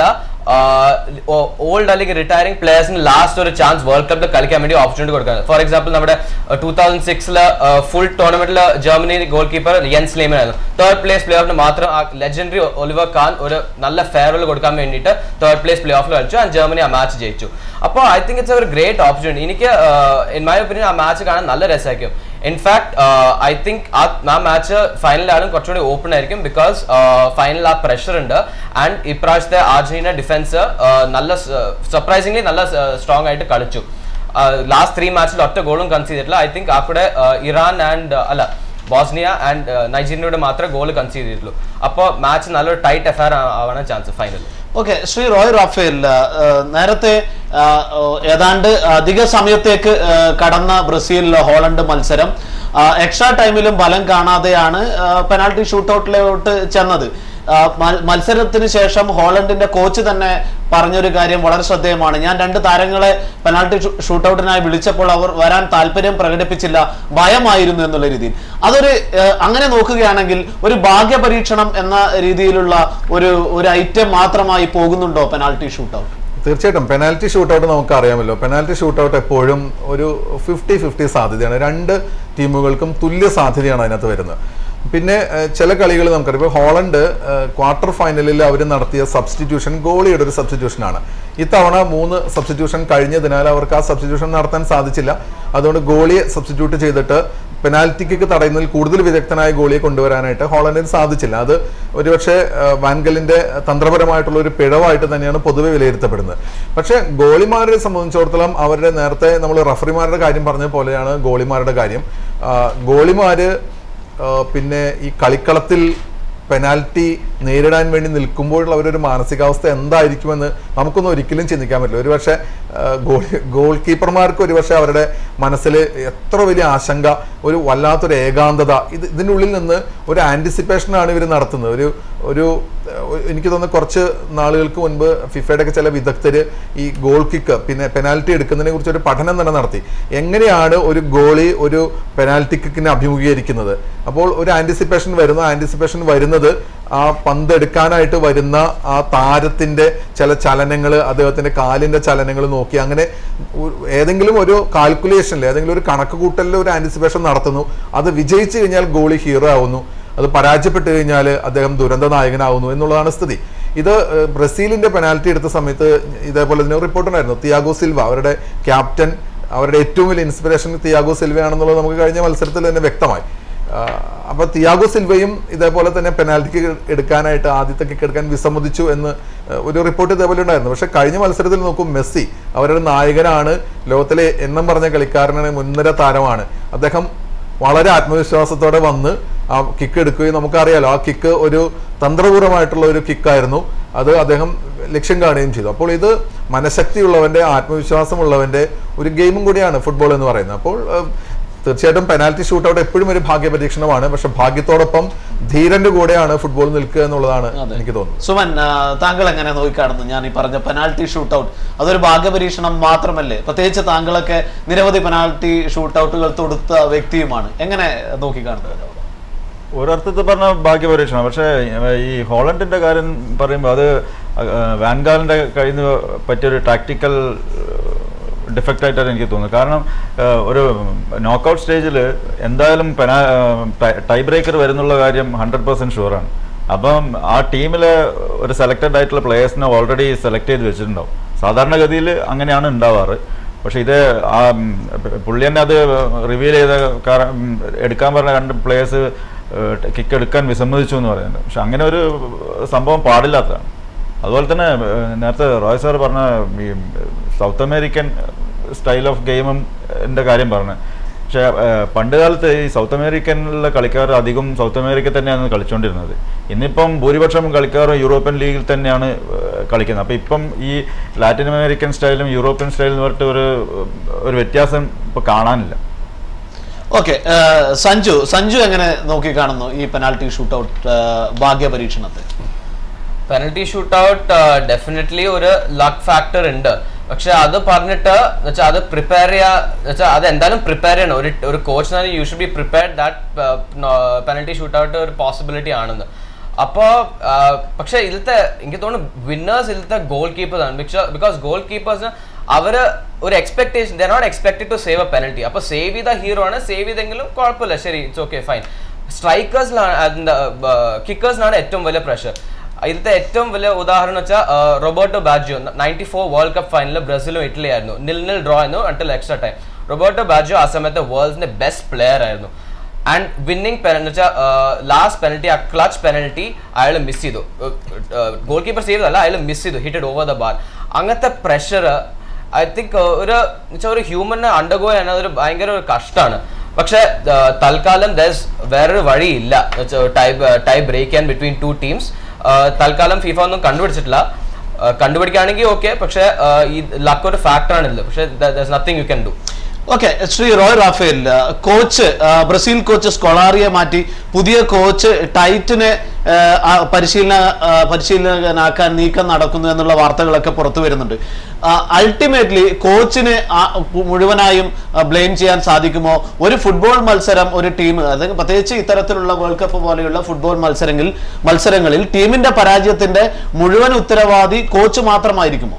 ഓൾഡ് അല്ലെങ്കിൽ റിട്ടയറിംഗ് പ്ലേയേഴ്സിന് ലാസ്റ്റ് ഒരു ചാൻസ് വേൾഡ് കപ്പിൽ കളിക്കാൻ വേണ്ടി ഓപ്പർച്യൂണിറ്റി കൊടുക്കുന്നത് ഫോർ എക്സാമ്പിൾ നമ്മുടെ ടൂ തൗസൻഡ് സിക്സില് ഫുൾ ടൂർണമെന്റിൽ ജർമ്മനി ഗോൾ കീപ്പർ യൻ സ്ലീമൻ ആയിരുന്നു തേർഡ് പ്ലേസ് പ്ലേ ഓഫിന് മാത്രം ആ ലെജൻഡറി ഒലിവർ ഖാൻ ഒരു നല്ല ഫെയർവെൽ കൊടുക്കാൻ വേണ്ടിയിട്ട് തേർഡ് പ്ലേസ് പ്ലേ ഓഫിൽ കളിച്ചു ആൻഡ് ജർമ്മനി ആ മാച്ച് ജയിച്ചു അപ്പോൾ ഐ തിങ്ക് ഇറ്റ്സ് ഒരു ഗ്രേറ്റ് ഓപ്പർച്യൂണിറ്റി എനിക്ക് ഇൻ മൈ ഒപ്പീനിയൻ ആ മാച്ച് കാണാൻ നല്ല രസമായിരിക്കും ഇൻഫാക്ട് ഐ തിങ്ക് ആ മാച്ച് ഫൈനലാണ് കുറച്ചുകൂടി ഓപ്പൺ ആയിരിക്കും ബിക്കോസ് ഫൈനൽ ആ പ്രഷർ ഉണ്ട് ആൻഡ് ഇപ്രാവശ്യത്തെ അർജന്റീന ഡിഫൻസ് നല്ല സർപ്രൈസിംഗ്ലി നല്ല സ്ട്രോങ് ആയിട്ട് കളിച്ചു ലാസ്റ്റ് ത്രീ മാച്ചിൽ ഒറ്റ ഗോളും കൺസീഡ് ചെയ്തിട്ടില്ല ഐ തിങ്ക് ആ കൂടെ ഇറാൻ ആൻഡ് അല്ല ബോസ്നിയ ആൻഡ് നൈജീരിയയുടെ മാത്രമേ ഗോൾ കൺസീഡ് ചെയ്തിട്ടുള്ളൂ അപ്പോൾ മാച്ച് നല്ലൊരു ടൈറ്റ് അഫയർ ആവാൻ chance final okay Shri Roy Raphael ആ, ആ, നേരത്തെ ആ, ഓ, ഏതാണ്ട് അധിക സമയത്തേക്ക് ആ, കടന്ന ബ്രസീൽ ഹോളണ്ട് മത്സരം എക്സ്ട്രാ ടൈമിലും ഫലം കാണാതെയാണ് പെനാൾട്ടി ഷൂട്ടൗട്ടിലോട്ട് ചെന്നത് ആ, മൽ- മത്സരത്തിന് ശേഷം ഹോളണ്ടിന്റെ കോച്ച് തന്നെ പറഞ്ഞൊരു കാര്യം വളരെ ശ്രദ്ധേയമാണ് ഞാൻ രണ്ട് താരങ്ങളെ പെനാൾട്ടി ഷൂട്ടൗട്ടിനായി വിളിച്ചപ്പോൾ അവർ വരാൻ താല്പര്യം പ്രകടിപ്പിച്ചില്ല ഭയമായിരുന്നു എന്നുള്ള രീതിയിൽ അതൊരു ആ, അങ്ങനെ നോക്കുകയാണെങ്കിൽ ഒരു ഭാഗ്യ പരീക്ഷണം എന്ന രീതിയിലുള്ള ഒരു ഒരു ഐറ്റം മാത്രമായി പോകുന്നുണ്ടോ പെനാൾട്ടി ഷൂട്ടൗട്ട് തീർച്ചയായിട്ടും പെനാൽറ്റി ഷൂട്ടൗട്ട് നമുക്ക് അറിയാമല്ലോ പെനാൽറ്റി ഷൂട്ടൗട്ട് എപ്പോഴും ഒരു ഫിഫ്റ്റി ഫിഫ്റ്റി സാധ്യതയാണ് രണ്ട് ടീമുകൾക്കും തുല്യ സാധ്യതയാണ് അതിനകത്ത് വരുന്നത് പിന്നെ ഏഹ്, ചില കളികൾ നമുക്കറിയാം ഇപ്പോൾ ഹോളണ്ട് ക്വാർട്ടർ ഫൈനലിൽ അവർ നടത്തിയ സബ്സ്റ്റിറ്റ്യൂഷൻ ഗോളിയുടെ ഒരു സബ്സ്റ്റിറ്റ്യൂഷനാണ് ഇത്തവണ മൂന്ന് സബ്സ്റ്റിറ്റ്യൂഷൻ കഴിഞ്ഞതിനാൽ അവർക്ക് ആ സബ്സ്റ്റിറ്റ്യൂഷൻ നടത്താൻ സാധിച്ചില്ല അതുകൊണ്ട് ഗോളിയെ സബ്സ്റ്റിറ്റ്യൂട്ട് ചെയ്തിട്ട് പെനാൽറ്റി കിക്ക് തടയുന്നതിൽ കൂടുതൽ വിദഗ്ധനായ ഗോളിയെ കൊണ്ടുവരാനായിട്ട് ഹോളണ്ടിന് സാധിച്ചില്ല അത് ഒരുപക്ഷെ ഏഹ്, വാൻഗലിന്റെ തന്ത്രപരമായിട്ടുള്ള ഒരു പിഴവായിട്ട് തന്നെയാണ് പൊതുവെ വിലയിരുത്തപ്പെടുന്നത് പക്ഷേ ഗോളിമാരെ സംബന്ധിച്ചിടത്തോളം അവരുടെ നേരത്തെ നമ്മൾ റഫറിമാരുടെ കാര്യം പറഞ്ഞ പോലെയാണ് ഗോളിമാരുടെ കാര്യം ആ, ഗോളിമാര് ആ, പിന്നെ ഈ കളിക്കളത്തിൽ പെനാൽറ്റി നേരിടാൻ വേണ്ടി നിൽക്കുമ്പോഴുള്ള അവരൊരു മാനസികാവസ്ഥ എന്തായിരിക്കുമെന്ന് നമുക്കൊന്നും ഒരിക്കലും ചിന്തിക്കാൻ പറ്റില്ല ഒരുപക്ഷെ ആ, ഗോൾ ഗോൾ കീപ്പർമാർക്ക് ഒരുപക്ഷെ അവരുടെ മനസ്സിൽ എത്ര വലിയ ആശങ്ക ഒരു വല്ലാത്തൊരു ഏകാന്തത ഇത് ഇതിനുള്ളിൽ നിന്ന് ഒരു ആൻറ്റിസിപ്പേഷനാണ് ഇവർ നടത്തുന്നത് ഒരു ഒരു ഏഹ്, എനിക്ക് തോന്നുന്നു കുറച്ച് നാളുകൾക്ക് മുൻപ് ഫിഫയുടെ ഒക്കെ ചില വിദഗ്ധര് ഈ ഗോൾ കിക്ക് പിന്നെ പെനാൽറ്റി എടുക്കുന്നതിനെ കുറിച്ച് ഒരു പഠനം തന്നെ നടത്തി എങ്ങനെയാണ് ഒരു ഗോളി ഒരു പെനാൽറ്റി കിക്കിനെ അഭിമുഖീകരിക്കുന്നത് അപ്പോൾ ഒരു ആൻറ്റിസിപ്പേഷൻ വരുന്ന ആൻറ്റിസിപ്പേഷൻ വരുന്നത് ആ പന്ത് എടുക്കാനായിട്ട് വരുന്ന ആ താരത്തിന്റെ ചില ചലനങ്ങൾ അദ്ദേഹത്തിന്റെ കാലിന്റെ ചലനങ്ങൾ നോക്കി അങ്ങനെ ഒരു- ഏതെങ്കിലും ഒരു കാൽക്കുലേഷനിൽ ഏതെങ്കിലും ഒരു കണക്ക് കൂട്ടലിൽ ഒരു ആൻറ്റിസിപ്പേഷൻ നടത്തുന്നു അത് വിജയിച്ചു കഴിഞ്ഞാൽ ഗോളി ഹീറോ ആവുന്നു അത് പരാജയപ്പെട്ട് കഴിഞ്ഞാൽ അദ്ദേഹം ദുരന്ത നായകനാവുന്നു എന്നുള്ളതാണ് സ്ഥിതി ഇത് ഏഹ്, ബ്രസീലിന്റെ പെനാൽറ്റി എടുത്ത സമയത്ത് ഇതേപോലെ തന്നെ റിപ്പോർട്ട് ഉണ്ടായിരുന്നു തിയാഗോ സിൽവ അവരുടെ ക്യാപ്റ്റൻ അവരുടെ ഏറ്റവും വലിയ ഇൻസ്പിറേഷൻ തിയാഗോ സിൽവയാണെന്നുള്ളത് നമുക്ക് കഴിഞ്ഞ മത്സരത്തിൽ തന്നെ വ്യക്തമായി ആഹ്, അപ്പൊ തിയാഗോ സിൽവയും ഇതേപോലെ തന്നെ പെനാൽറ്റി എടുക്കാനായിട്ട് ആദ്യത്തെ കിക്ക് എടുക്കാൻ വിസമ്മതിച്ചു എന്ന് ഏഹ്, ഒരു റിപ്പോർട്ട് ഇതേപോലെ ഉണ്ടായിരുന്നു പക്ഷെ കഴിഞ്ഞ മത്സരത്തിൽ നോക്കും മെസ്സി അവരുടെ നായകനാണ് ലോകത്തിലെ എണ്ണം പറഞ്ഞ കളിക്കാരനാണ് മുൻനിര താരമാണ് അദ്ദേഹം വളരെ ആത്മവിശ്വാസത്തോടെ വന്ന് ആ കിക്ക് എടുക്കുകയും നമുക്കറിയാലോ ആ കിക്ക് ഒരു തന്ത്രപൂർവ്വമായിട്ടുള്ള ഒരു കിക്കായിരുന്നു അത് അദ്ദേഹം ലക്ഷ്യം കാണുകയും ചെയ്തു അപ്പോൾ ഇത് മനഃശക്തിയുള്ളവന്റെ ആത്മവിശ്വാസമുള്ളവന്റെ ഒരു ഗെയിമും കൂടിയാണ് ഫുട്ബോൾ എന്ന് പറയുന്നത് അപ്പോൾ ഏഹ്, തീർച്ചയായിട്ടും പെനാൽറ്റി ഷൂട്ടൗട്ട് എപ്പോഴും ഒരു ഭാഗ്യ പരീക്ഷണമാണ് പക്ഷെ ഭാഗ്യത്തോടൊപ്പം ധീരന്റെ കൂടെയാണ് ഫുട്ബോൾ നിൽക്കുക എന്നുള്ളതാണ് എനിക്ക് തോന്നുന്നത് സുമൻ ആ, താങ്കൾ എങ്ങനെ നോക്കിക്കാണുന്നു ഞാൻ ഈ പറഞ്ഞ പെനാൽറ്റി ഷൂട്ടൗട്ട് അതൊരു ഭാഗ്യപരീക്ഷണം മാത്രമല്ലേ പ്രത്യേകിച്ച് താങ്കളൊക്കെ നിരവധി പെനാൽറ്റി ഷൂട്ടൗട്ടുകൾ തൊടുത്ത വ്യക്തിയുമാണ് എങ്ങനെ നോക്കിക്കാണുന്നത് ഒരർത്ഥത്തിൽ പറഞ്ഞ ഭാഗ്യപരീക്ഷണം പക്ഷേ ഏഹ്, ഈ ഹോളണ്ടിന്റെ കാര്യം പറയുമ്പോൾ അത് ഏഹ്, വാൻഗാലിന്റെ കയ്യിൽ നിന്ന് പറ്റിയൊരു ടാക്ടിക്കൽ ഡിഫക്റ്റ് ആയിട്ടാണ് എനിക്ക് തോന്നുന്നത് കാരണം ഏഹ്, ഒരു നോക്കൗട്ട് സ്റ്റേജിൽ എന്തായാലും പെനാ ടൈ ബ്രേക്കർ വരുന്നുള്ള കാര്യം ഹൺഡ്രഡ് പെർസെൻറ്റ് ഷുവറാണ് അപ്പം ആ ടീമിലെ ഒരു സെലക്റ്റഡ് ആയിട്ടുള്ള പ്ലേയേഴ്സിനെ ഓൾറെഡി സെലക്ട് ചെയ്ത് വെച്ചിട്ടുണ്ടാവും സാധാരണഗതിയിൽ അങ്ങനെയാണ് ഉണ്ടാവാറ് പക്ഷെ ഇത് ആ ഉം, പുള്ളി തന്നെ അത് റിവീൽ ചെയ്ത കാരണം ഉം, എടുക്കാൻ പറഞ്ഞ രണ്ട് പ്ലേയേഴ്സ് കിക്ക് എടുക്കാൻ വിസമ്മതിച്ചു എന്ന് പറയുന്നത് പക്ഷെ അങ്ങനെ ഒരു സംഭവം പാടില്ലാത്തതാണ് അതുപോലെ തന്നെ ഏഹ്, നേരത്തെ റോയ് സാർ പറഞ്ഞ ഈ സൗത്ത് അമേരിക്കൻ സ്റ്റൈൽ ഓഫ് ഗെയിമും എൻ്റെ കാര്യം പറഞ്ഞു പക്ഷേ ഏഹ്, പണ്ട് കാലത്ത് ഈ സൗത്ത് അമേരിക്കനിലെ കളിക്കാർ അധികം സൗത്ത് അമേരിക്ക തന്നെയാണ് കളിച്ചുകൊണ്ടിരുന്നത് ഇന്നിപ്പം ഭൂരിപക്ഷം കളിക്കാരും യൂറോപ്യൻ ലീഗിൽ തന്നെയാണ് ഏഹ്, കളിക്കുന്നത് അപ്പോൾ ഇപ്പം ഈ ലാറ്റിൻ അമേരിക്കൻ സ്റ്റൈലും യൂറോപ്യൻ സ്റ്റൈലും എന്ന് പറഞ്ഞിട്ട് ഒരു ഒരു വ്യത്യാസം ഇപ്പോൾ കാണാനില്ല ഓക്കെ സഞ്ജു സഞ്ജു എങ്ങനെ നോക്കിക്കാണുന്നു ഈ പെനാൽറ്റി ഷൂട്ടൗട്ട് ഭാഗ്യ പരീക്ഷണത്തെ പെനൽറ്റി ഷൂട്ട് ഔട്ട് ഡെഫിനറ്റ്ലി ഒരു ലക്ക് ഫാക്ടർ ഉണ്ട് പക്ഷെ അത് പറഞ്ഞിട്ട് വെച്ചാൽ അത് പ്രിപ്പയർ ചെയ്യാ വെച്ചാൽ അത് എന്തായാലും പ്രിപ്പയർ ചെയ്യണം ഒരു ഒരു coach you should be prepared that penalty shootout ഒരു പോസിബിലിറ്റി ആണെന്ന് അപ്പോൾ പക്ഷെ ഇതിലത്തെ എനിക്ക് തോന്നുന്നു വിന്നേഴ്സ് ഇതിലത്തെ ഗോൾ കീപ്പേഴ്സ് ആണ് ബിക്കോസ് ഗോൾ കീപ്പേഴ്സ് അവര് ഒരു expectation they're not expected to save a penalty അപ്പൊ സേവ് ചെയ്ത ഹീറോ ആണ് സേവ് ചെയ്തെങ്കിലും കുഴപ്പമില്ല ശരി ഇറ്റ്സ് ഓക്കെ ഫൈൻ സ്ട്രൈക്കേഴ്സിലാണ് അതിന്റെ കിക്കേഴ്സിനാണ് ഏറ്റവും വലിയ പ്രഷർ ഇതിലത്തെ ഏറ്റവും വലിയ ഉദാഹരണം വെച്ചാൽ Roberto Baggio ninety four world cup ഫൈനലിൽ ബ്രസീലും ഇറ്റലി ആയിരുന്നു നിൽ നിൽ ഡ്രോ ആയിരുന്നു until extra time Roberto Baggio ആ സമയത്ത് വേൾഡ്സിന്റെ ബെസ്റ്റ് പ്ലെയർ ആയിരുന്നു ആൻഡ് വിന്നിംഗ് പെനൽറ്റി വെച്ചാൽ ലാസ്റ്റ് പെനൽറ്റി ആ ക്ലച്ച് പെനൽറ്റി അയാൾ മിസ് ചെയ്തു ഗോൾ കീപ്പർ ചെയ്തതല്ല അയാൾ മിസ് ചെയ്തു ഹിറ്റഡ് ഓവർ ദ ബാർ അങ്ങനത്തെ പ്രഷർ ഐ തിങ്ക് ഒരു വെച്ചാൽ ഒരു ഹ്യൂമനെ അണ്ടർഗോ ചെയ്യുന്നത് ഒരു ഭയങ്കര ഒരു കഷ്ടമാണ് പക്ഷെ തൽക്കാലം ദസ് വേറൊരു വഴിയില്ല ടൈ ടൈ ബ്രേക്ക് ചെയ്യാൻ ബിറ്റ്വീൻ ടു ടീംസ് തൽക്കാലം ഫിഫ ഒന്നും കണ്ടുപിടിച്ചിട്ടില്ല ആ, കണ്ടുപിടിക്കുകയാണെങ്കിൽ ഓക്കെ പക്ഷെ ഈ ലക്ക് ഒരു ഫാക്ടറാണ് ഇതിൽ പക്ഷെ nothing you can do okay Shri Roy Raphael ആ, കോച്ച് ആ, ബ്രസീൽ കോച്ച് സ്കൊളാറിയെ മാറ്റി പുതിയ കോച്ച് ടൈറ്റിനെ ആ, ആ, പരിശീലന ആ, പരിശീലകനാക്കാൻ നീക്കം നടക്കുന്നു എന്നുള്ള വാർത്തകളൊക്കെ പുറത്തു വരുന്നുണ്ട് അൾട്ടിമേറ്റ്ലി കോച്ചിന് ആ- മുഴുവനായും ബ്ലെയിം ചെയ്യാൻ സാധിക്കുമോ ഒരു ഫുട്ബോൾ മത്സരം ഒരു ടീം അത് പ്രത്യേകിച്ച് ഇത്തരത്തിലുള്ള വേൾഡ് കപ്പ് പോലെയുള്ള ഫുട്ബോൾ മത്സരങ്ങളിൽ മത്സരങ്ങളിൽ ടീമിന്റെ പരാജയത്തിന്റെ മുഴുവൻ ഉത്തരവാദി കോച്ച് മാത്രമായിരിക്കുമോ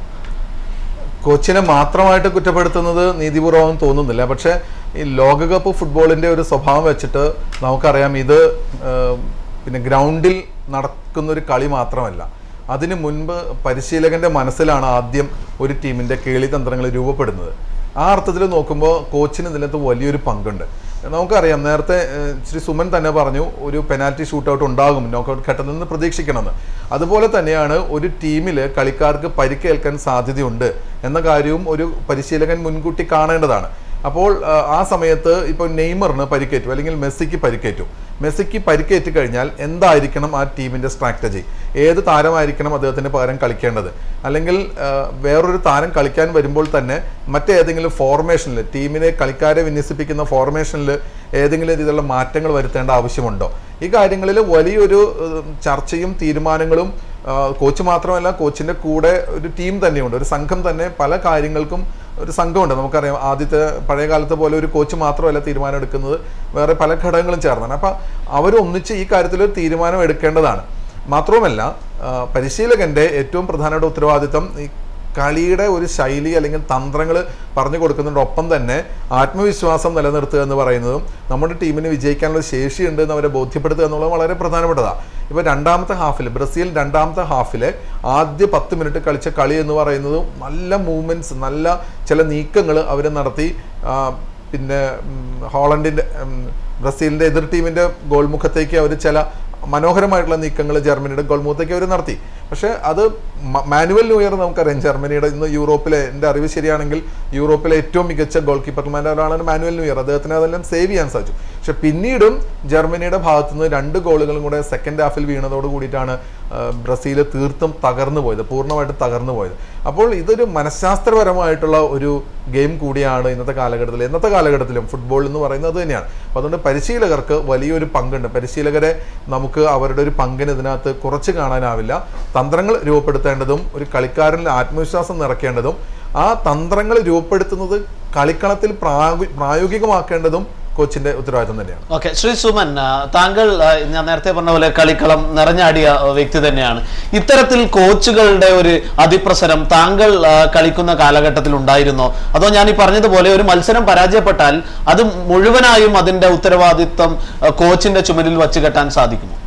കോച്ചിനെ മാത്രമായിട്ട് കുറ്റപ്പെടുത്തുന്നത് നീതിപൂർവ്വം തോന്നുന്നില്ല പക്ഷേ ഈ ലോകകപ്പ് ഫുട്ബോളിന്റെ ഒരു സ്വഭാവം വെച്ചിട്ട് നമുക്കറിയാം ഇത് ഏഹ്, പിന്നെ ഗ്രൗണ്ടിൽ നടക്കുന്ന ഒരു കളി മാത്രമല്ല അതിന് മുൻപ് പരിശീലകന്റെ മനസ്സിലാണ് ആദ്യം ഒരു ടീമിന്റെ കേളിതന്ത്രങ്ങൾ രൂപപ്പെടുന്നത് ആ അർത്ഥത്തിൽ നോക്കുമ്പോൾ കോച്ചിന് ഇതിനകത്ത് വലിയൊരു പങ്കുണ്ട് നമുക്കറിയാം നേരത്തെ ഏഹ്, ശ്രീ സുമൻ തന്നെ പറഞ്ഞു ഒരു പെനാൽറ്റി ഷൂട്ടൗട്ട് ഉണ്ടാകും നോക്കൗട്ട് ഘട്ടത്തിൽ നിന്ന് പ്രതീക്ഷിക്കണമെന്ന് അതുപോലെ തന്നെയാണ് ഒരു ടീമിൽ കളിക്കാർക്ക് പരിക്കേൽക്കാൻ സാധ്യതയുണ്ട് എന്ന കാര്യവും ഒരു പരിശീലകൻ മുൻകൂട്ടി കാണേണ്ടതാണ് അപ്പോൾ ആ, ആ സമയത്ത് ഇപ്പോൾ നെയ്മറിന് പരിക്കേറ്റു അല്ലെങ്കിൽ മെസ്സിക്ക് പരിക്കേറ്റു മെസ്സിക്ക് പരിക്കേറ്റ് കഴിഞ്ഞാൽ എന്തായിരിക്കണം ആ ടീമിന്റെ സ്ട്രാറ്റജി ഏത് താരമായിരിക്കണം അദ്ദേഹത്തിന് പകരം കളിക്കേണ്ടത് അല്ലെങ്കിൽ ആ, വേറൊരു താരം കളിക്കാൻ വരുമ്പോൾ തന്നെ മറ്റേതെങ്കിലും ഫോർമേഷനിൽ ടീമിനെ കളിക്കാരെ വിന്യസിപ്പിക്കുന്ന ഫോർമേഷനിൽ ഏതെങ്കിലും രീതിയിലുള്ള മാറ്റങ്ങൾ വരുത്തേണ്ട ആവശ്യമുണ്ടോ ഈ കാര്യങ്ങളിൽ വലിയൊരു ഏഹ്, ചർച്ചയും തീരുമാനങ്ങളും ആ, കോച്ച് മാത്രമല്ല കോച്ചിന്റെ കൂടെ ഒരു ടീം തന്നെയുണ്ട് ഒരു സംഘം തന്നെ പല കാര്യങ്ങൾക്കും ഒരു സംഘമുണ്ട് നമുക്കറിയാം ആദ്യത്തെ പഴയ കാലത്തെ പോലെ ഒരു കോച്ച് മാത്രമല്ല തീരുമാനം എടുക്കുന്നത് വേറെ പല ഘടകങ്ങളും ചേർന്നാണ് അപ്പം അവരൊന്നിച്ച് ഈ കാര്യത്തിൽ ഒരു തീരുമാനം എടുക്കേണ്ടതാണ് മാത്രവുമല്ല ആ, പരിശീലകന്റെ ഏറ്റവും പ്രധാനപ്പെട്ട ഉത്തരവാദിത്തം ഈ കളിയുടെ ഒരു ശൈലി അല്ലെങ്കിൽ തന്ത്രങ്ങൾ പറഞ്ഞു കൊടുക്കുന്നതിനോടൊപ്പം തന്നെ ആത്മവിശ്വാസം നിലനിർത്തുക എന്ന് പറയുന്നതും നമ്മുടെ ടീമിന് വിജയിക്കാനുള്ള ശേഷിയുണ്ട് എന്ന് അവരെ ബോധ്യപ്പെടുത്തുക എന്നുള്ളത് വളരെ പ്രധാനപ്പെട്ടതാണ് ഇപ്പോൾ രണ്ടാമത്തെ ഹാഫിൽ ബ്രസീൽ രണ്ടാമത്തെ ഹാഫിലെ ആദ്യ പത്ത് മിനിറ്റ് കളിച്ച കളി എന്ന് പറയുന്നത് നല്ല മൂവ്മെൻറ്റ്സ് നല്ല ചില നീക്കങ്ങൾ അവർ നടത്തി ആ, പിന്നെ ഉം, ഹോളണ്ടിൻ്റെ ഉം, ബ്രസീലിൻ്റെ എതിർ ടീമിൻ്റെ ഗോൾമുഖത്തേക്ക് അവർ ചില മനോഹരമായിട്ടുള്ള നീക്കങ്ങൾ ജർമ്മനിയുടെ ഗോൾമുഖത്തേക്ക് അവർ നടത്തി പക്ഷേ അത് മ- മാനുവൽ ന്യൂയർ നമുക്കറിയാം ജർമ്മനിയുടെ ഇന്ന് യൂറോപ്പിലെ എൻ്റെ അറിവ് ശരിയാണെങ്കിൽ യൂറോപ്പിലെ ഏറ്റവും മികച്ച ഗോൾ കീപ്പർമാരുടെ ഒരാളാണ് മാനുവൽ ന്യൂയർ അദ്ദേഹത്തിന് അതെല്ലാം സേവ് ചെയ്യാൻ സാധിച്ചു പക്ഷെ പിന്നീടും ജർമ്മനിയുടെ ഭാഗത്തു നിന്ന് രണ്ട് ഗോളുകളും കൂടെ സെക്കൻഡ് ഹാഫിൽ വീണതോട് കൂടിയിട്ടാണ് ആ, ബ്രസീൽ തീർത്തും തകർന്നു പോയത് പൂർണ്ണമായിട്ട് തകർന്നു പോയത് അപ്പോൾ ഇതൊരു മനഃശാസ്ത്രപരമായിട്ടുള്ള ഒരു ഗെയിം കൂടിയാണ് ഇന്നത്തെ കാലഘട്ടത്തിൽ ഇന്നത്തെ കാലഘട്ടത്തിലും ഫുട്ബോൾ എന്ന് പറയുന്നത് അത് തന്നെയാണ് അപ്പോൾ അതുകൊണ്ട് പരിശീലകർക്ക് വലിയൊരു പങ്കുണ്ട് പരിശീലകരെ നമുക്ക് അവരുടെ ഒരു പങ്കിന് ഇതിനകത്ത് കുറച്ച് കാണാനാവില്ല തന്ത്രങ്ങൾ രൂപപ്പെടുത്തേണ്ടതും ഒരു കളിക്കാരനിൽ ആത്മവിശ്വാസം നിറയ്ക്കേണ്ടതും ആ തന്ത്രങ്ങൾ രൂപപ്പെടുത്തുന്നത് കളിക്കളത്തിൽ പ്രായോഗി- പ്രായോഗികമാക്കേണ്ടതും കോച്ചിന്റെ ഉത്തരവാദിത്വം തന്നെയാണ് ഓക്കെ ശ്രീ സുമൻ ആ, താങ്കൾ ആ, ഞാൻ നേരത്തെ പറഞ്ഞ പോലെ കളിക്കളം നിറഞ്ഞാടിയ ആ, വ്യക്തി തന്നെയാണ് ഇത്തരത്തിൽ കോച്ചുകളുടെ ഒരു അതിപ്രസരം താങ്കൾ ആ, കളിക്കുന്ന കാലഘട്ടത്തിൽ ഉണ്ടായിരുന്നോ അതോ ഞാൻ ഈ പറഞ്ഞതുപോലെ ഒരു മത്സരം പരാജയപ്പെട്ടാൽ അത് മുഴുവനായും അതിന്റെ ഉത്തരവാദിത്വം ആ, കോച്ചിന്റെ ചുമലിൽ വച്ച് കെട്ടാൻ സാധിക്കുമോ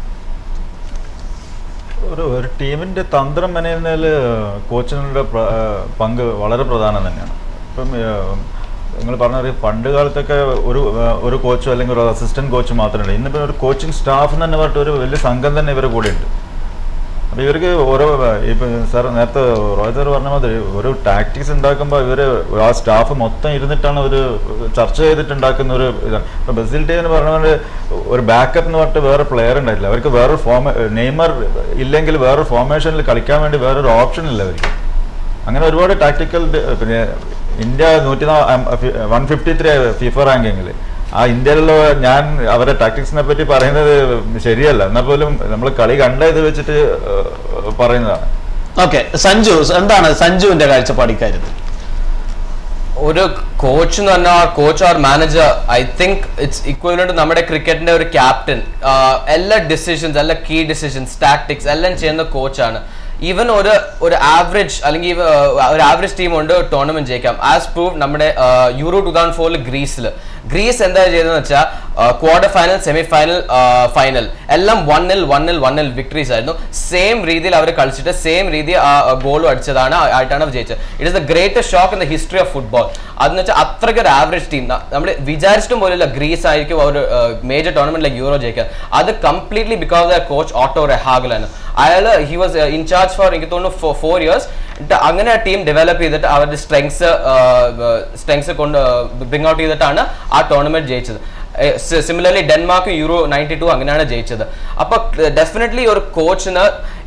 ഒരു ഒരു ടീമിന്റെ തന്ത്രം മെനയുന്നതിൽ കോച്ചിനുടെ പ്ര- ആ, പങ്ക് വളരെ പ്രധാനം തന്നെയാണ് ഇപ്പം നിങ്ങൾ പറഞ്ഞ ഒരു പണ്ട് കാലത്തൊക്കെ ഒരു ആ, ഒരു കോച്ചോ അല്ലെങ്കിൽ ഒരു അസിസ്റ്റന്റ് കോച്ച് മാത്രമല്ല ഇന്നിപ്പോൾ ഒരു കോച്ചിങ് സ്റ്റാഫ് എന്ന് തന്നെ പറഞ്ഞിട്ട് ഒരു വലിയ സംഘം തന്നെ ഇവരുടെ കൂടെ ഉണ്ട് അപ്പോൾ ഇവർക്ക് ഓരോ ഇപ്പം സാർ നേരത്തെ റോയ് സാർ പറഞ്ഞ മാതിരി ഒരു ടാക്ടിക്സ് ഉണ്ടാക്കുമ്പോൾ ഇവർ ആ സ്റ്റാഫ് മൊത്തം ഇരുന്നിട്ടാണ് ഒരു ചർച്ച ചെയ്തിട്ടുണ്ടാക്കുന്ന ഒരു ഇതാണ് ഇപ്പം ബ്രസീൽ ടീം എന്ന് പറഞ്ഞ പോലെ ഒരു ബാക്കപ്പ് എന്ന് പറഞ്ഞിട്ട് വേറെ പ്ലെയർ ഉണ്ടായില്ല അവർക്ക് വേറൊരു ഫോമ നെയ്മർ ഇല്ലെങ്കിൽ വേറൊരു ഫോർമേഷനിൽ കളിക്കാൻ വേണ്ടി വേറൊരു ഓപ്ഷൻ ഇല്ല അവർക്ക് അങ്ങനെ ഒരുപാട് ടാക്ടിക്കൽ പിന്നെ ഇന്ത്യ നൂറ്റി വൺ ഫിഫ്റ്റി ത്രീ ഫിഫ റാങ്കിങ്ങിൽ ആ ഇന്ത്യയിലുള്ള ഞാൻ അവരുടെ ടാക്ടിക്സിനെ പറ്റി പറയുന്നത് ശരിയല്ല എന്നാൽ പോലും നമ്മൾ കളി കണ്ട ഇത് വെച്ചിട്ട് ഏഹ്, പറയുന്നതാണ് ഓക്കെ സഞ്ജു എന്താണ് സഞ്ജുവിന്റെ കാഴ്ചപ്പാട് ഇക്കാര്യത്തിൽ ഒരു കോച്ച് എന്ന് പറഞ്ഞാൽ coach or manager I think it's equivalent നമ്മുടെ ക്രിക്കറ്റിന്റെ ഒരു ക്യാപ്റ്റൻ എല്ലാ ഡിസിഷൻസ് എല്ലാ കീ ഡിസിഷൻസ് ടാക്ടിക്സ് എല്ലാം ചെയ്യുന്ന കോച്ചാണ് ഈവൻ ഒരു ഒരു ആവറേജ് അല്ലെങ്കിൽ ഇവ- ഒരു ആവറേജ് ടീം ഉണ്ട് ടൂർണമെന്റ് ജയിക്കാം ആസ് പ്രൂവ് നമ്മുടെ യൂറോ ടു തൗസൻഡ് ഫോറിൽ ഗ്രീസിൽ ഗ്രീസ് എന്താ ചെയ്തതെന്ന് വെച്ചാൽ quarter final semi final final എല്ലാം വണ്ണിൽ വണ്ണിൽ വണ്ണിൽ വിക്ടറീസ് ആയിരുന്നു സെയിം രീതിയിൽ അവർ കളിച്ചിട്ട് സെയിം രീതി ആ ഗോളും അടിച്ചതാണ് ആ- ആയിട്ടാണ് അവർ ജയിച്ചത് it is the greatest shock in the history of football അതെന്ന് വെച്ചാൽ അത്രയ്ക്ക് ഒരു ആവറേജ് ടീം നമ്മൾ വിചാരിച്ചിട്ടും പോലില്ല ഗ്രീസ് ആയിരിക്കും ഒരു മേജർ ടൂർണമെന്റിലേക്ക് യൂറോ ജയിക്കാൻ അത് completely because the coach Otto റെഹാഗലാണ് അയാൾ ഹി വാസ് ഇൻചാർജ് ഫോർ എനിക്ക് തോന്നുന്നു ഫോർ ഇയേഴ്സ് അങ്ങനെ ആ ടീം ഡെവലപ്പ് ചെയ്തിട്ട് അവരുടെ സ്ട്രെങ്സ് സ്ട്രെങ്സ് കൊണ്ട് ബ്രിങ് ഔട്ട് ചെയ്തിട്ടാണ് ആ ടൂർണമെന്റ് ജയിച്ചത് similarly Denmark Euro ninety two അങ്ങനെയാണ് ജയിച്ചത് അപ്പൊ ഡെഫിനറ്റ്ലി ഒരു കോച്ചിന്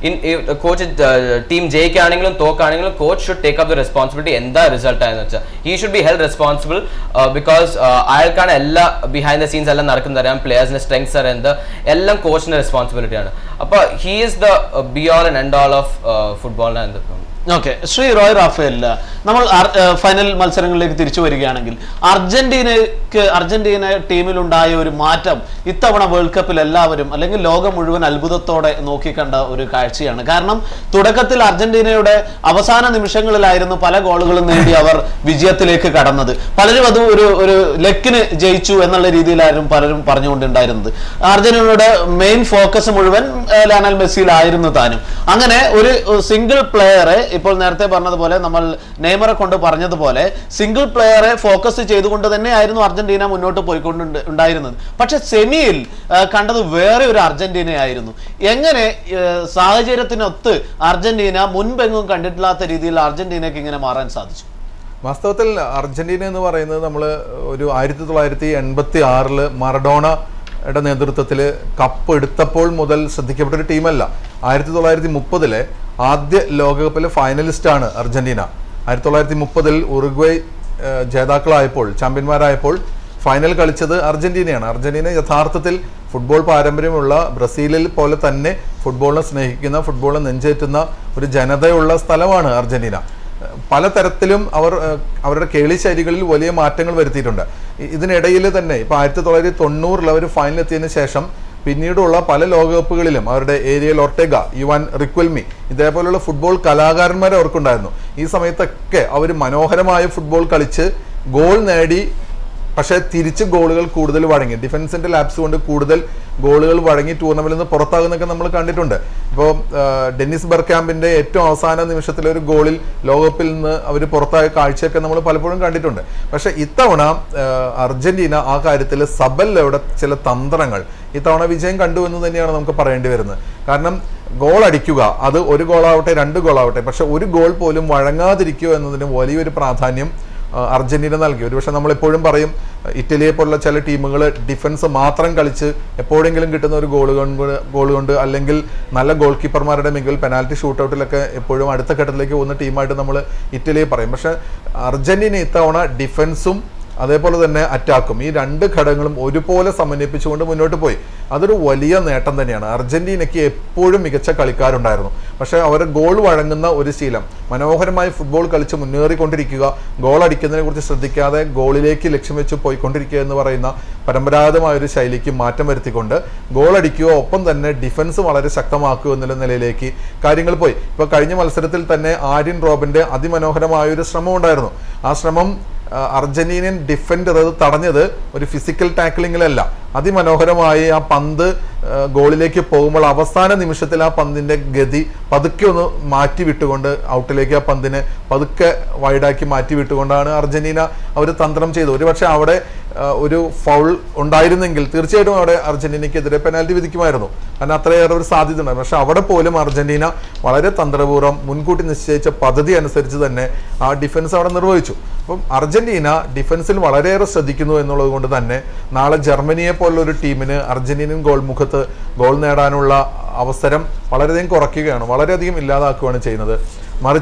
കോച്ച് ടീം ജയിക്കുകയാണെങ്കിലും തോക്കാണെങ്കിലും coach should take up the responsibility എന്താ റിസൾട്ട് ആയെന്ന് വെച്ചാൽ he should be held responsible because അയാൾക്കാണ് എല്ലാ ബിഹൈൻഡ് ദ സീൻസ് എല്ലാം നടക്കുന്നത് അറിയാം പ്ലേയേഴ്സിന്റെ സ്ട്രെങ്സ് അറിയുന്നത് എല്ലാം കോച്ചിന്റെ റെസ്പോൺസിബിലിറ്റിയാണ് അപ്പൊ he is the be all and end all of ഫുട്ബോളിന് എന്ത് ഓക്കെ ശ്രീ റോയ് റാഫേൽ നമ്മൾ അർ- ഏഹ് ഫൈനൽ മത്സരങ്ങളിലേക്ക് തിരിച്ചു വരികയാണെങ്കിൽ അർജന്റീനക്ക് അർജന്റീന ടീമിലുണ്ടായ ഒരു മാറ്റം ഇത്തവണ വേൾഡ് കപ്പിൽ എല്ലാവരും അല്ലെങ്കിൽ ലോകം മുഴുവൻ അത്ഭുതത്തോടെ നോക്കിക്കണ്ട ഒരു കാഴ്ചയാണ് കാരണം തുടക്കത്തിൽ അർജന്റീനയുടെ അവസാന നിമിഷങ്ങളിലായിരുന്നു പല ഗോളുകളും നേടി അവർ വിജയത്തിലേക്ക് കടന്നത് പലരും അത് ഒരു ഒരു ലക്കിന് ജയിച്ചു എന്നുള്ള രീതിയിലായിരുന്നു പലരും പറഞ്ഞുകൊണ്ടുണ്ടായിരുന്നത് അർജന്റീനയുടെ മെയിൻ ഫോക്കസ് മുഴുവൻ ഏഹ്, ലയണൽ മെസ്സിയിലായിരുന്നു താനും അങ്ങനെ ഒരു സിംഗിൾ പ്ലെയറെ ഇപ്പോൾ നേരത്തെ പറഞ്ഞതുപോലെ നമ്മൾ നെയ്മറെ കൊണ്ട് പറഞ്ഞതുപോലെ സിംഗിൾ പ്ലെയറെ ഫോക്കസ് ചെയ്തുകൊണ്ട് തന്നെയായിരുന്നു അർജന്റീന മുന്നോട്ട് പോയിക്കൊണ്ട് ഉണ്ടായിരുന്നത് പക്ഷെ സെമിയിൽ ഏഹ്, കണ്ടത് വേറെ ഒരു അർജന്റീനയായിരുന്നു എങ്ങനെ ഏഹ്, സാഹചര്യത്തിനൊത്ത് അർജന്റീന മുൻപെങ്ങും കണ്ടിട്ടില്ലാത്ത രീതിയിൽ അർജന്റീനയ്ക്ക് ഇങ്ങനെ മാറാൻ സാധിച്ചു വാസ്തവത്തിൽ അർജന്റീന എന്ന് പറയുന്നത് നമ്മൾ ഒരു ആയിരത്തി തൊള്ളായിരത്തി എൺപത്തി ആറില് മറഡോണയുടെ നേതൃത്വത്തിൽ കപ്പ് എടുത്തപ്പോൾ മുതൽ ശ്രദ്ധിക്കപ്പെട്ട ഒരു ടീമല്ല ആയിരത്തി തൊള്ളായിരത്തി മുപ്പതിലെ ആദ്യ ലോകകപ്പിലെ ഫൈനലിസ്റ്റാണ് അർജന്റീന ആയിരത്തി തൊള്ളായിരത്തി മുപ്പതിൽ ഉറുഗ്വൈ ഏഹ്, ജേതാക്കളായപ്പോൾ ചാമ്പ്യന്മാരായപ്പോൾ ഫൈനൽ കളിച്ചത് അർജന്റീനയാണ് അർജന്റീന യഥാർത്ഥത്തിൽ ഫുട്ബോൾ പാരമ്പര്യമുള്ള ബ്രസീലിൽ പോലെ തന്നെ ഫുട്ബോളിനെ സ്നേഹിക്കുന്ന ഫുട്ബോളിനെ നെഞ്ചേറ്റുന്ന ഒരു ജനതയുള്ള സ്ഥലമാണ് അർജന്റീന പലതരത്തിലും അവർ ഏഹ്, അവരുടെ കേളി ശൈലികളിൽ വലിയ മാറ്റങ്ങൾ വരുത്തിയിട്ടുണ്ട് ഇ- ഇതിനിടയിൽ തന്നെ ഇപ്പോൾ ആയിരത്തി തൊള്ളായിരത്തി തൊണ്ണൂറിൽ അവർ ഫൈനൽ എത്തിയതിനു ശേഷം പിന്നീടുള്ള പല ലോകകപ്പുകളിലും അവരുടെ ഏരിയൽ ഒർട്ടേഗ യുവാൻ റിക്വൽമി ഇതേപോലുള്ള ഫുട്ബോൾ കലാകാരന്മാരെ അവർക്കുണ്ടായിരുന്നു ഈ സമയത്തൊക്കെ അവർ മനോഹരമായ ഫുട്ബോൾ കളിച്ച് ഗോൾ നേടി പക്ഷേ തിരിച്ച് ഗോളുകൾ കൂടുതൽ വഴങ്ങി ഡിഫൻസിന്റെ ലാപ്സ് കൊണ്ട് കൂടുതൽ ഗോളുകൾ വഴങ്ങി ടൂർണമെന്റിൽ നിന്ന് പുറത്താകുന്നൊക്കെ നമ്മൾ കണ്ടിട്ടുണ്ട് ഇപ്പോൾ ഡെന്നിസ് ബർക്യാമ്പിന്റെ ഏറ്റവും അവസാന നിമിഷത്തിലെ ഒരു ഗോളിൽ ലോകകപ്പിൽ നിന്ന് അവർ പുറത്തായ കാഴ്ചയൊക്കെ നമ്മൾ പലപ്പോഴും കണ്ടിട്ടുണ്ട് പക്ഷേ ഇത്തവണ ആ, അർജന്റീന ആ കാര്യത്തിൽ സബല്ലയുടെ ചില തന്ത്രങ്ങൾ ഇത്തവണ വിജയം കണ്ടു എന്ന് തന്നെയാണ് നമുക്ക് പറയേണ്ടി വരുന്നത് കാരണം ഗോൾ അടിക്കുക അത് ഒരു ഗോളാവട്ടെ രണ്ട് ഗോളാവട്ടെ പക്ഷെ ഒരു ഗോൾ പോലും വഴങ്ങാതിരിക്കുക എന്നതിന് വലിയൊരു പ്രാധാന്യം ആ, അർജന്റീന നൽകി ഒരുപക്ഷെ നമ്മളെപ്പോഴും പറയും ഇറ്റലിയെ പോലുള്ള ചില ടീമുകൾ ഡിഫൻസ് മാത്രം കളിച്ച് എപ്പോഴെങ്കിലും കിട്ടുന്ന ഒരു ഗോൾ കൊണ്ട് ഗോൾ കൊണ്ട് അല്ലെങ്കിൽ നല്ല ഗോൾ കീപ്പർമാരുടെ മികവിൽ പെനാൽറ്റി ഷൂട്ടൗട്ടിലൊക്കെ എപ്പോഴും അടുത്ത ഘട്ടത്തിലേക്ക് പോകുന്ന ടീമായിട്ട് നമ്മൾ ഇറ്റലിയെ പറയും പക്ഷെ അർജന്റീന ഇത്തവണ ഡിഫൻസും അതേപോലെ തന്നെ അറ്റാക്കും ഈ രണ്ട് ഘടകങ്ങളും ഒരുപോലെ സമന്വയിപ്പിച്ചുകൊണ്ട് മുന്നോട്ട് പോയി അതൊരു വലിയ നേട്ടം തന്നെയാണ് അർജന്റീനയ്ക്ക് എപ്പോഴും മികച്ച കളിക്കാരുണ്ടായിരുന്നു പക്ഷേ അവർ ഗോൾ വഴങ്ങുന്ന ഒരു ശീലം മനോഹരമായി ഫുട്ബോൾ കളിച്ച് മുന്നേറിക്കൊണ്ടിരിക്കുക ഗോൾ അടിക്കുന്നതിനെ കുറിച്ച് ശ്രദ്ധിക്കാതെ ഗോളിലേക്ക് ലക്ഷ്യം വെച്ച് പോയിക്കൊണ്ടിരിക്കുക എന്ന് പറയുന്ന പരമ്പരാഗതമായ ഒരു ശൈലിക്ക് മാറ്റം വരുത്തിക്കൊണ്ട് ഗോൾ അടിക്കുക ഒപ്പം തന്നെ ഡിഫൻസ് വളരെ ശക്തമാക്കുക എന്നുള്ള നിലയിലേക്ക് കാര്യങ്ങൾ പോയി ഇപ്പോൾ കഴിഞ്ഞ മത്സരത്തിൽ തന്നെ ആര്യൻ റോബിന്റെ അതിമനോഹരമായ ഒരു ശ്രമം ഉണ്ടായിരുന്നു ആ ശ്രമം ആ, അർജന്റീനിയൻ ഡിഫൻഡർ അത് തടഞ്ഞത് ഒരു ഫിസിക്കൽ ടാക്കിളിങ്ങിലല്ല അതിമനോഹരമായി ആ പന്ത് ആ, ഗോളിലേക്ക് പോകുമ്പോൾ അവസാന നിമിഷത്തിൽ ആ പന്തിന്റെ ഗതി പതുക്കെ ഒന്ന് മാറ്റി വിട്ടുകൊണ്ട് ഔട്ടിലേക്ക് ആ പന്തിനെ പതുക്കെ വൈഡാക്കി മാറ്റി വിട്ടുകൊണ്ടാണ് അർജന്റീന അവർ തന്ത്രം ചെയ്തത് ഒരുപക്ഷെ അവിടെ ആ, ഒരു ഫൗൾ ഉണ്ടായിരുന്നെങ്കിൽ തീർച്ചയായിട്ടും അവിടെ അർജന്റീനയ്ക്കെതിരെ പെനാൽറ്റി വിധിക്കുമായിരുന്നു കാരണം അത്രയേറെ ഒരു സാധ്യത ഉണ്ടായിരുന്നു പക്ഷെ അവിടെ പോലും അർജന്റീന വളരെ തന്ത്രപൂർവ്വം മുൻകൂട്ടി നിശ്ചയിച്ച പദ്ധതി അനുസരിച്ച് തന്നെ ആ ഡിഫൻസ് അവിടെ നിർവഹിച്ചു അപ്പം അർജന്റീന ഡിഫൻസിൽ വളരെയേറെ ശ്രദ്ധിക്കുന്നു എന്നുള്ളത് കൊണ്ട് തന്നെ നാളെ ജർമ്മനിയെ പോലുള്ള ഒരു ടീമിന് അർജന്റീനിയൻ ഗോൾ മുഖത്ത് ഗോൾ നേടാനുള്ള അവസരം വളരെയധികം കുറയ്ക്കുകയാണ് വളരെയധികം ഇല്ലാതാക്കുകയാണ് ചെയ്യുന്നത് മറിച്ച്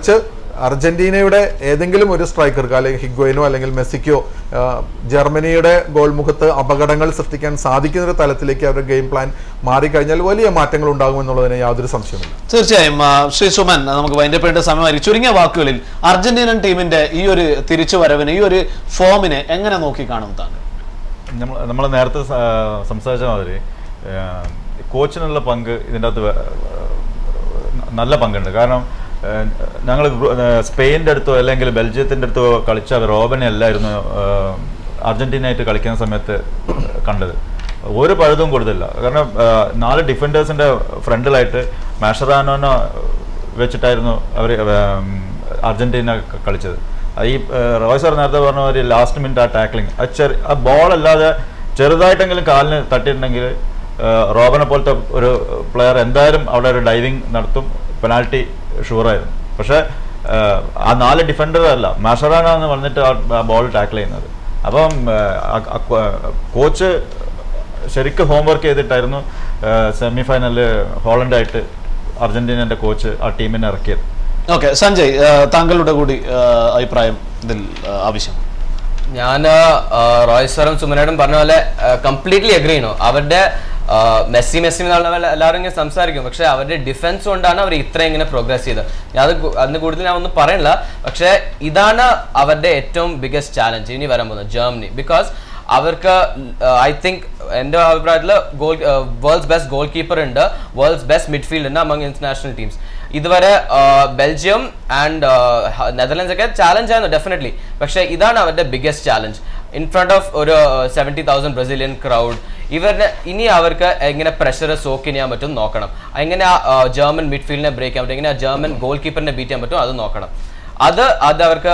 അർജന്റീനയുടെ ഏതെങ്കിലും ഒരു സ്ട്രൈക്കർക്ക് അല്ലെങ്കിൽ ഹിഗ്വൈനോ അല്ലെങ്കിൽ മെസ്സിക്കോ ആ, ജർമ്മനിയുടെ ഗോൾ മുഖത്ത് അപകടങ്ങൾ സൃഷ്ടിക്കാൻ സാധിക്കുന്ന ഒരു തലത്തിലേക്ക് അവരുടെ ഗെയിം പ്ലാൻ മാറിക്കഴിഞ്ഞാൽ വലിയ മാറ്റങ്ങൾ ഉണ്ടാകുമെന്നുള്ളതിന് യാതൊരു സംശയമില്ല തീർച്ചയായും ആ, ശ്രീ സുമൻ നമുക്ക് വൈൻഡപ്പ് ചെയ്യേണ്ട സമയമായി ചുരുങ്ങിയ വാക്കുകളിൽ അർജന്റീനൻ ടീമിന്റെ ഈ ഒരു തിരിച്ചുവരവിനെ ഈ ഒരു ഫോമിനെ എങ്ങനെ നോക്കി കാണും താങ്കൾ നമ്മൾ നമ്മൾ നേരത്തെ സ- സംസാരിച്ച മാതിരി ഏഹ്, കോച്ചിനുള്ള പങ്ക് ഇതിൻ്റെ അകത്ത് വേ- നല്ല പങ്കുണ്ട് കാരണം ഞങ്ങൾ സ്പെയിൻ്റെ അടുത്തോ അല്ലെങ്കിൽ ബെൽജിയത്തിൻ്റെ അടുത്തോ കളിച്ച റോബനെ അല്ലായിരുന്നു ഏഹ്, അർജന്റീനയായിട്ട് കളിക്കുന്ന സമയത്ത് കണ്ടത് ഒരു പഴുതും കൊടുത്തില്ല കാരണം ഏഹ്, നാല് ഡിഫൻഡേഴ്സിൻ്റെ ഫ്രണ്ടിലായിട്ട് മാഷറാനോനെ വെച്ചിട്ടായിരുന്നു അവർ അർജന്റീന ക- കളിച്ചത് അത് ഈ ഏഹ്, റോയ് സാർ നേരത്തെ പറഞ്ഞ മാതിരി ലാസ്റ്റ് മിനിറ്റ് ആ ടാക്ലിങ് ആ ചെറു ആ ബോൾ അല്ലാതെ ചെറുതായിട്ടെങ്കിലും കാലിന് തട്ടിയിട്ടുണ്ടെങ്കിൽ ഏഹ്, റോബനെ പോലത്തെ ഒരു പ്ലെയർ എന്തായാലും അവിടെ ഒരു ഡൈവിങ് നടത്തും പെനാൽറ്റി ഷുവറായിരുന്നു പക്ഷേ ഏഹ്, ആ നാല് ഡിഫൻഡർ അല്ല മഷറാനാന്ന് വന്നിട്ട് ആ ബോൾ ടാക്കിൾ ചെയ്യുന്നത് അപ്പം കോച്ച് ശരിക്കും ഹോംവർക്ക് ചെയ്തിട്ടായിരുന്നു സെമി ഫൈനലിൽ ഹോളണ്ടായിട്ട് അർജന്റീനൻ്റെ കോച്ച് ആ ടീമിനെ ഇറക്കിയത് ഓക്കെ സഞ്ജയ് ആ, താങ്കളുടെ കൂടി ആ, അഭിപ്രായം ഇതിൽ ആ, ആവശ്യം ഞാൻ റോയ് സാറും സുമനോടും പറഞ്ഞ പോലെ കംപ്ലീറ്റ്ലി അഗ്രി ചെയ്യണു അവരുടെ ആ, മെസ്സി മെസ്സി എന്നുള്ള പോലെ എല്ലാവരും ഇങ്ങനെ സംസാരിക്കും പക്ഷെ അവരുടെ ഡിഫൻസ് കൊണ്ടാണ് അവർ ഇത്രയും ഇങ്ങനെ പ്രോഗ്രസ് ചെയ്തത് ഞാൻ അത് കു- അതിന് കൂടുതൽ ഞാൻ ഒന്നും പറയണില്ല പക്ഷെ ഇതാണ് അവരുടെ ഏറ്റവും ബിഗസ്റ്റ് ചാലഞ്ച് ഇനി വരാൻ പോകുന്നത് ജർമ്മനി ബിക്കോസ് അവർക്ക് ഐ തിങ്ക് എൻ്റെ അഭിപ്രായത്തിൽ goal world's best goal keeper ഉണ്ട് വേൾഡ്സ് ബെസ്റ്റ് മിഡ്ഫീൽഡ് ഉണ്ട് അമംഗ് ഇന്റർനാഷണൽ ടീംസ് ഇതുവരെ ബെൽജിയം ആൻഡ് നെതർലാൻഡ്സ് ഒക്കെ ചാലഞ്ച് ആയിരുന്നു ഡെഫിനറ്റ്ലി പക്ഷേ ഇതാണ് അവരുടെ biggest challenge in front of ഒരു സെവൻറ്റി തൗസൻഡ് ബ്രസീലിയൻ ക്രൗഡ് ഇവരുടെ ഇനി അവർക്ക് എങ്ങനെ പ്രഷർ സോക്ക് ചെയ്യാൻ പറ്റും നോക്കണം എങ്ങനെ ആ ജർമ്മൻ മിഡ്ഫീൽഡിനെ ബ്രേക്ക് ചെയ്യാൻ പറ്റും എങ്ങനെ ആ ജർമ്മൻ ഗോൾ കീപ്പറിനെ ബീറ്റ് ചെയ്യാൻ പറ്റും അത് നോക്കണം അത് അത് അവർക്ക്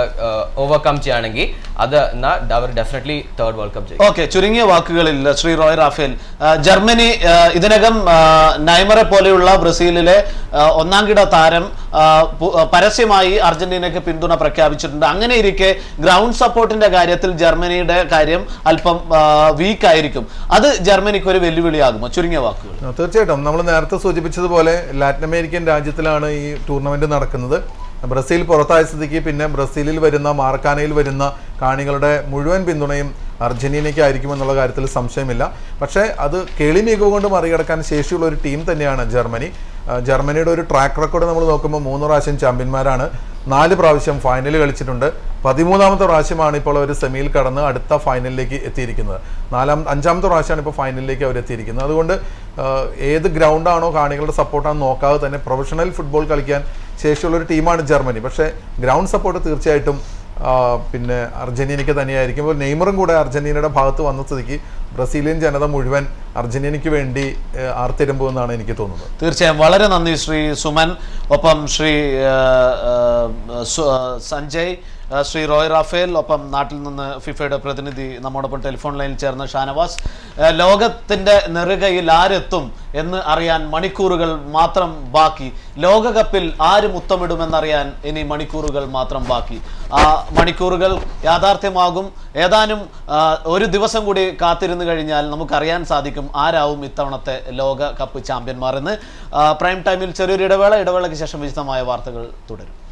ഓവർകം ചെയ്യുകയാണെങ്കിൽ അത് എന്നാൽ അവർ ഡെഫിനറ്റ്ലി തേർഡ് വേൾഡ് കപ്പ് ചെയ്യും ഓക്കെ ചുരുങ്ങിയ വാക്കുകളിൽ ശ്രീ റോയ് റാഫേൽ ആ, ജർമ്മനി ആ, ഇതിനകം ആ, നൈമറെ പോലെയുള്ള ബ്രസീലിലെ ആ, ഒന്നാം കിട താരം ആ, പു- ആ, പരസ്യമായി അർജന്റീനയ്ക്ക് പിന്തുണ പ്രഖ്യാപിച്ചിട്ടുണ്ട് അങ്ങനെ ഇരിക്കെ ഗ്രൗണ്ട് സപ്പോർട്ടിന്റെ കാര്യത്തിൽ ജർമ്മനിയുടെ കാര്യം അല്പം വീക്ക് ആയിരിക്കും അത് ജർമ്മനിക്ക് ഒരു വെല്ലുവിളിയാകുമോ ചുരുങ്ങിയ വാക്കുകൾ ആ, തീർച്ചയായിട്ടും നമ്മൾ നേരത്തെ സൂചിപ്പിച്ചതുപോലെ ലാറ്റിൻ അമേരിക്കൻ രാജ്യത്തിലാണ് ഈ ടൂർണമെന്റ് നടക്കുന്നത് ബ്രസീൽ പുറത്തായ സ്ഥിതിക്ക് പിന്നെ ബ്രസീലിൽ വരുന്ന മാർക്കാനയിൽ വരുന്ന കാണികളുടെ മുഴുവൻ പിന്തുണയും അർജന്റീനയ്ക്ക് ആയിരിക്കുമെന്നുള്ള കാര്യത്തിൽ സംശയമില്ല പക്ഷേ അത് കേളി മികവ് കൊണ്ട് മറികടക്കാൻ ശേഷിയുള്ള ഒരു ടീം തന്നെയാണ് ജർമ്മനി ആ, ജർമ്മനിയുടെ ഒരു ട്രാക്ക് റെക്കോർഡ് നമ്മൾ നോക്കുമ്പോൾ മൂന്ന് പ്രാവശ്യം ചാമ്പ്യന്മാരാണ് നാല് പ്രാവശ്യം ഫൈനൽ കളിച്ചിട്ടുണ്ട് പതിമൂന്നാമത്തെ പ്രാവശ്യമാണ് ഇപ്പോൾ അവർ സെമിയിൽ കടന്ന് അടുത്ത ഫൈനലിലേക്ക് എത്തിയിരിക്കുന്നത് നാലാം അഞ്ചാമത്തെ പ്രാവശ്യമാണ് ഇപ്പോൾ ഫൈനലിലേക്ക് അവർ എത്തിയിരിക്കുന്നത് അതുകൊണ്ട് ആ, ഏത് ഗ്രൗണ്ടാണോ കാണികളുടെ സപ്പോർട്ടാണ് നോക്കാതെ തന്നെ പ്രൊഫഷണൽ ഫുട്ബോൾ കളിക്കാൻ ശേഷിയുള്ള ഒരു ടീമാണ് ജർമ്മനി പക്ഷേ ഗ്രൗണ്ട് സപ്പോർട്ട് തീർച്ചയായിട്ടും ആ, പിന്നെ അർജന്റീനയ്ക്ക് തന്നെയായിരിക്കും ഇപ്പോൾ നെയ്മറും കൂടെ അർജന്റീനയുടെ ഭാഗത്ത് വന്ന സ്ഥിതിക്ക് ബ്രസീലിയൻ ജനത മുഴുവൻ അർജന്റീനയ്ക്ക് വേണ്ടി ഏഹ്, ആർത്തിരമ്പുമെന്നാണ് എനിക്ക് തോന്നുന്നത് തീർച്ചയായും വളരെ നന്ദി ശ്രീ സുമൻ ഒപ്പം ശ്രീ ആ, ആ, സു- ആ, സഞ്ജയ് ആ, ശ്രീ റോയ് റാഫേൽ ഒപ്പം നാട്ടിൽ നിന്ന് ഫിഫയുടെ പ്രതിനിധി നമ്മോടൊപ്പം ടെലിഫോൺ ലൈനിൽ ചേർന്ന ഷാനവാസ് ആ, ലോകത്തിന്റെ നെറുകയിൽ ആരെത്തും എന്ന് അറിയാൻ മണിക്കൂറുകൾ മാത്രം ബാക്കി ലോകകപ്പിൽ ആര് മുത്തമിടുമെന്നറിയാൻ ഇനി മണിക്കൂറുകൾ മാത്രം ബാക്കി ആ മണിക്കൂറുകൾ യാഥാർത്ഥ്യമാകും ഏതാനും ആ, ഒരു ദിവസം കൂടി കാത്തിരുന്നു കഴിഞ്ഞാൽ നമുക്കറിയാൻ സാധിക്കും ആരാവും ഇത്തവണത്തെ ലോക കപ്പ് ചാമ്പ്യന്മാർ എന്ന് ആ, പ്രൈം ടൈമിൽ ചെറിയൊരു ഇടവേള ഇടവേളയ്ക്ക് ശേഷം വിശദമായ വാർത്തകൾ തുടരും